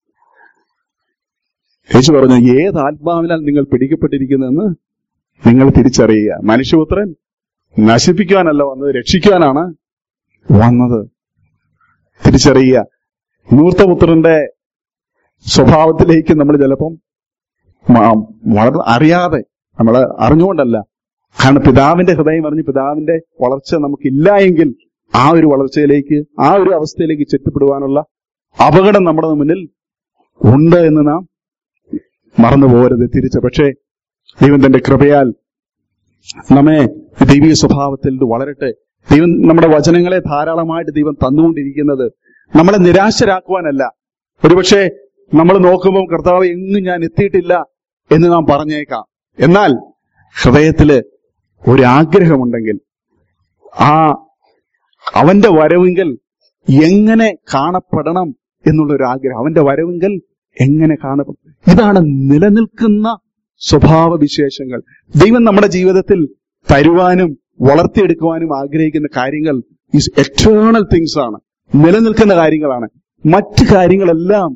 [SPEAKER 1] യേശു പറഞ്ഞു ഏത് ആത്മാവിനാൽ നിങ്ങൾ പിടിക്കപ്പെട്ടിരിക്കുന്നതെന്ന് നിങ്ങൾ തിരിച്ചറിയുക മനുഷ്യപുത്രൻ നശിപ്പിക്കാനല്ല വന്നത് രക്ഷിക്കാനാണ് വന്നത് തിരിച്ചറിയുക മൂർത്തപുത്രന്റെ സ്വഭാവത്തിലേക്ക് നമ്മൾ ചിലപ്പം മ- വളരെ അറിയാതെ നമ്മൾ അറിഞ്ഞുകൊണ്ടല്ല കാരണം പിതാവിന്റെ ഹൃദയം അറിഞ്ഞ് പിതാവിന്റെ വളർച്ച നമുക്കില്ല എങ്കിൽ ആ ഒരു വളർച്ചയിലേക്ക് ആ ഒരു അവസ്ഥയിലേക്ക് ചെറ്റപ്പെടുവാനുള്ള അപകടം നമ്മുടെ മുന്നിൽ ഉണ്ട് എന്ന് നാം മറന്നു പോകരുത് തിരിച്ച് പക്ഷേ ദൈവം തന്റെ കൃപയാൽ നമ്മെ ദൈവിക സ്വഭാവത്തിൽ ഇത് വളരട്ടെ ദൈവം നമ്മുടെ വചനങ്ങളെ ധാരാളമായിട്ട് ദൈവം തന്നുകൊണ്ടിരിക്കുന്നത് നമ്മളെ നിരാശരാക്കുവാനല്ല ഒരുപക്ഷെ നമ്മൾ നോക്കുമ്പോൾ കർത്താവ് എങ്ങും ഞാൻ എത്തിയിട്ടില്ല എന്ന് നാം പറഞ്ഞേക്കാം എന്നാൽ ഹൃദയത്തില് ഒരു ആഗ്രഹമുണ്ടെങ്കിൽ ആ അവന്റെ വരവെങ്കിൽ എങ്ങനെ കാണപ്പെടണം എന്നുള്ള ഒരു ആഗ്രഹം അവന്റെ വരവെങ്കിൽ എങ്ങനെ കാണപ്പെടും ഇതാണ് നിലനിൽക്കുന്ന സ്വഭാവ വിശേഷങ്ങൾ ദൈവം നമ്മുടെ ജീവിതത്തിൽ തരുവാനും വളർത്തിയെടുക്കുവാനും ആഗ്രഹിക്കുന്ന കാര്യങ്ങൾ ഈസ് എറ്റേണൽ തിങ്സ് ആണ് നിലനിൽക്കുന്ന കാര്യങ്ങളാണ് മറ്റു കാര്യങ്ങളെല്ലാം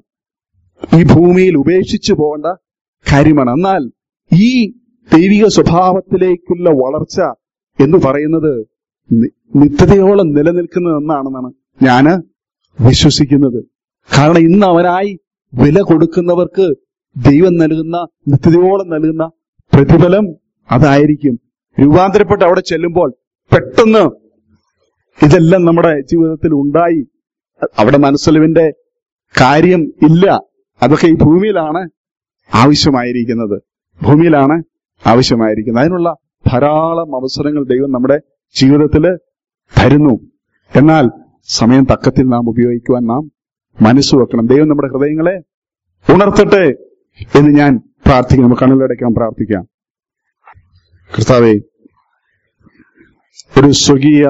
[SPEAKER 1] ഈ ഭൂമിയിൽ ഉപേക്ഷിച്ചു പോകേണ്ട കാര്യമാണ് എന്നാൽ ഈ ദൈവിക സ്വഭാവത്തിലേക്കുള്ള വളർച്ച എന്ന് പറയുന്നത് നി- നിത്യതയോളം നിലനിൽക്കുന്നതെന്നാണെന്നാണ് ഞാന് വിശ്വസിക്കുന്നത് കാരണം ഇന്ന് അവനായി വില കൊടുക്കുന്നവർക്ക് ദൈവം നൽകുന്ന നിത്യതയോളം നൽകുന്ന പ്രതിഫലം അതായിരിക്കും രൂപാന്തരപ്പെട്ട് അവിടെ ചെല്ലുമ്പോൾ പെട്ടെന്ന് ഇതെല്ലാം നമ്മുടെ ജീവിതത്തിൽ ഉണ്ടായി അവിടെ മനസ്സലിവിന്റെ കാര്യം ഇല്ല അതൊക്കെ ഈ ഭൂമിയിലാണ് ആവശ്യമായിരിക്കുന്നത് ഭൂമിയിലാണ് ആവശ്യമായിരിക്കുന്നത് അതിനുള്ള ധാരാളം അവസരങ്ങൾ ദൈവം നമ്മുടെ ജീവിതത്തിൽ തരുന്നു എന്നാൽ സമയം തക്കത്തിൽ നാം ഉപയോഗിക്കുവാൻ നാം മനസ്സ് വെക്കണം ദൈവം നമ്മുടെ ഹൃദയങ്ങളെ ഉണർത്തട്ടെ എന്ന് ഞാൻ പ്രാർത്ഥിക്കുന്നു നമുക്ക് കണ്ണുകളടയ്ക്കാൻ പ്രാർത്ഥിക്കാം കർത്താവേ ഒരു സ്വകീയ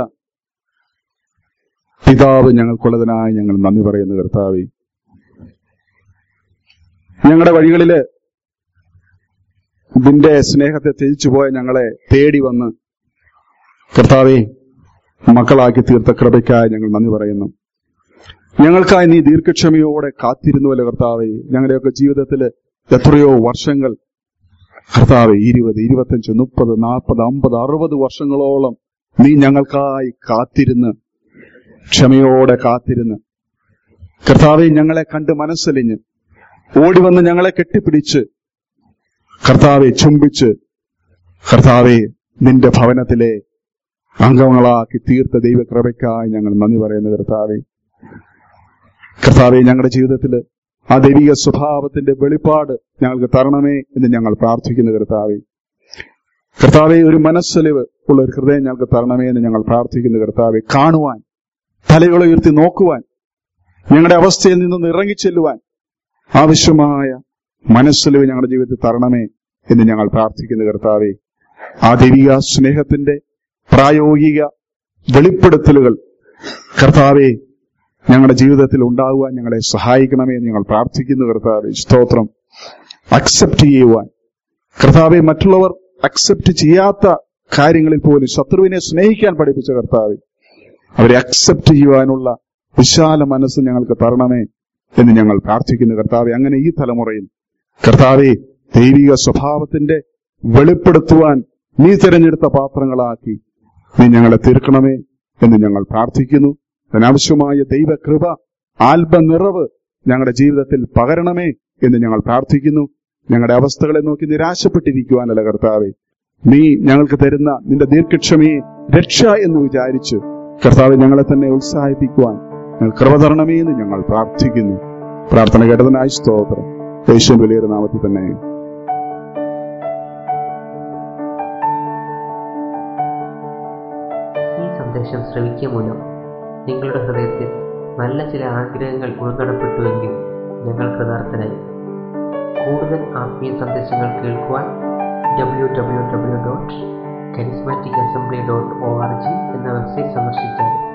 [SPEAKER 1] പിതാവ് ഞങ്ങൾക്കുള്ളതിനായി ഞങ്ങൾ നന്ദി പറയുന്നു കർത്താവേ ഞങ്ങളുടെ വഴികളില് ഇതിന്റെ സ്നേഹത്തെ ത്യജിച്ചു പോയ ഞങ്ങളെ തേടി വന്ന് കർത്താവെ മക്കളാക്കി തീർത്ത കൃപയ്ക്കായി ഞങ്ങൾ നന്ദി പറയുന്നു ഞങ്ങൾക്കായി നീ ദീർഘക്ഷമയോടെ കാത്തിരുന്നുവല്ലോ കർത്താവെ ഞങ്ങളുടെയൊക്കെ ജീവിതത്തിൽ എത്രയോ വർഷങ്ങൾ കർത്താവെ ഇരുപത് ഇരുപത്തഞ്ച് മുപ്പത് നാൽപ്പത് അമ്പത് അറുപത് വർഷങ്ങളോളം നീ ഞങ്ങൾക്കായി കാത്തിരുന്ന് ക്ഷമയോടെ കാത്തിരുന്ന് കർത്താവെ ഞങ്ങളെ കണ്ട് മനസ്സലിഞ്ഞ് ഓടി വന്ന് ഞങ്ങളെ കെട്ടിപ്പിടിച്ച് കർത്താവെ ചുംബിച്ച് കർത്താവെ നിന്റെ ഭവനത്തിലെ അംഗങ്ങളാക്കി തീർത്ത ദൈവകൃപയ്ക്കായി ഞങ്ങൾ നന്ദി പറയുന്നു കർത്താവെ കർത്താവെ ഞങ്ങളുടെ ജീവിതത്തിൽ ആ ദൈവിക സ്വഭാവത്തിന്റെ വെളിപ്പാട് ഞങ്ങൾക്ക് തരണമേ എന്ന് ഞങ്ങൾ പ്രാർത്ഥിക്കുന്നു കർത്താവെ കർത്താവെ ഒരു മനസ്സലിവ് ഉള്ള ഒരു ഹൃദയം ഞങ്ങൾക്ക് തരണമേ എന്ന് ഞങ്ങൾ പ്രാർത്ഥിക്കുന്നു കർത്താവെ കാണുവാൻ തലകളെ ഉയർത്തി നോക്കുവാൻ ഞങ്ങളുടെ അവസ്ഥയിൽ നിന്നും ഇറങ്ങിച്ചെല്ലുവാൻ ആവശ്യമായ മനസ്സലിവ് ഞങ്ങളുടെ ജീവിതത്തിൽ തരണമേ എന്ന് ഞങ്ങൾ പ്രാർത്ഥിക്കുന്നു കർത്താവെ ആ ദൈവിക സ്നേഹത്തിന്റെ പ്രായോഗിക വെളിപ്പെടുത്തലുകൾ കർത്താവെ ഞങ്ങളുടെ ജീവിതത്തിൽ ഉണ്ടാകുവാൻ ഞങ്ങളെ സഹായിക്കണമേ എന്ന് ഞങ്ങൾ പ്രാർത്ഥിക്കുന്നു കർത്താവെ സ്തോത്രം അക്സെപ്റ്റ് ചെയ്യുവാൻ കർത്താവെ മറ്റുള്ളവർ അക്സെപ്റ്റ് ചെയ്യാത്ത കാര്യങ്ങളിൽ പോലും ശത്രുവിനെ സ്നേഹിക്കാൻ പഠിപ്പിച്ച കർത്താവെ അവരെ അക്സെപ്റ്റ് ചെയ്യുവാനുള്ള വിശാല മനസ്സ് ഞങ്ങൾക്ക് തരണമേ എന്ന് ഞങ്ങൾ പ്രാർത്ഥിക്കുന്നു കർത്താവെ അങ്ങനെ ഈ തലമുറയിൽ കർത്താവെ ദൈവിക സ്വഭാവത്തിന്റെ വെളിപ്പെടുത്തുവാൻ നീ തിരഞ്ഞെടുത്ത പാത്രങ്ങളാക്കി നീ ഞങ്ങളെ തീർക്കണമേ എന്ന് ഞങ്ങൾ പ്രാർത്ഥിക്കുന്നു അതിനാവശ്യമായ ദൈവകൃപ ആൽബ നിറവ് ഞങ്ങളുടെ ജീവിതത്തിൽ പകരണമേ എന്ന് ഞങ്ങൾ പ്രാർത്ഥിക്കുന്നു ഞങ്ങളുടെ അവസ്ഥകളെ നോക്കി നിരാശപ്പെട്ടിരിക്കുവാനല്ല കർത്താവെ നീ ഞങ്ങൾക്ക് തരുന്ന നിന്റെ ദീർഘക്ഷമയെ രക്ഷ എന്ന് വിചാരിച്ച് കർത്താവ് ഞങ്ങളെ തന്നെ ഉത്സാഹിപ്പിക്കുവാൻ ഞങ്ങൾ കൃപ തരണമേ എന്ന് ഞങ്ങൾ പ്രാർത്ഥിക്കുന്നു പ്രാർത്ഥന കേട്ടതിനായി സ്തോത്രം യേശുവിന്റെ വലിയൊരു നാമത്തിൽ തന്നെ
[SPEAKER 3] ഈ സന്ദേശം ശ്രവിക്കുക മൂലം നിങ്ങളുടെ ഹൃദയത്തിൽ നല്ല ചില ആഗ്രഹങ്ങൾ ഉൾനടപ്പെട്ടുവെങ്കിൽ ഞങ്ങൾ കൃതാർത്ഥരായി കൂടുതൽ ആത്മീയ സന്ദേശങ്ങൾ കേൾക്കുവാൻ W W W dot charismatic assembly dot O R G എന്ന വെബ്സൈറ്റ് സന്ദർശിച്ചാൽ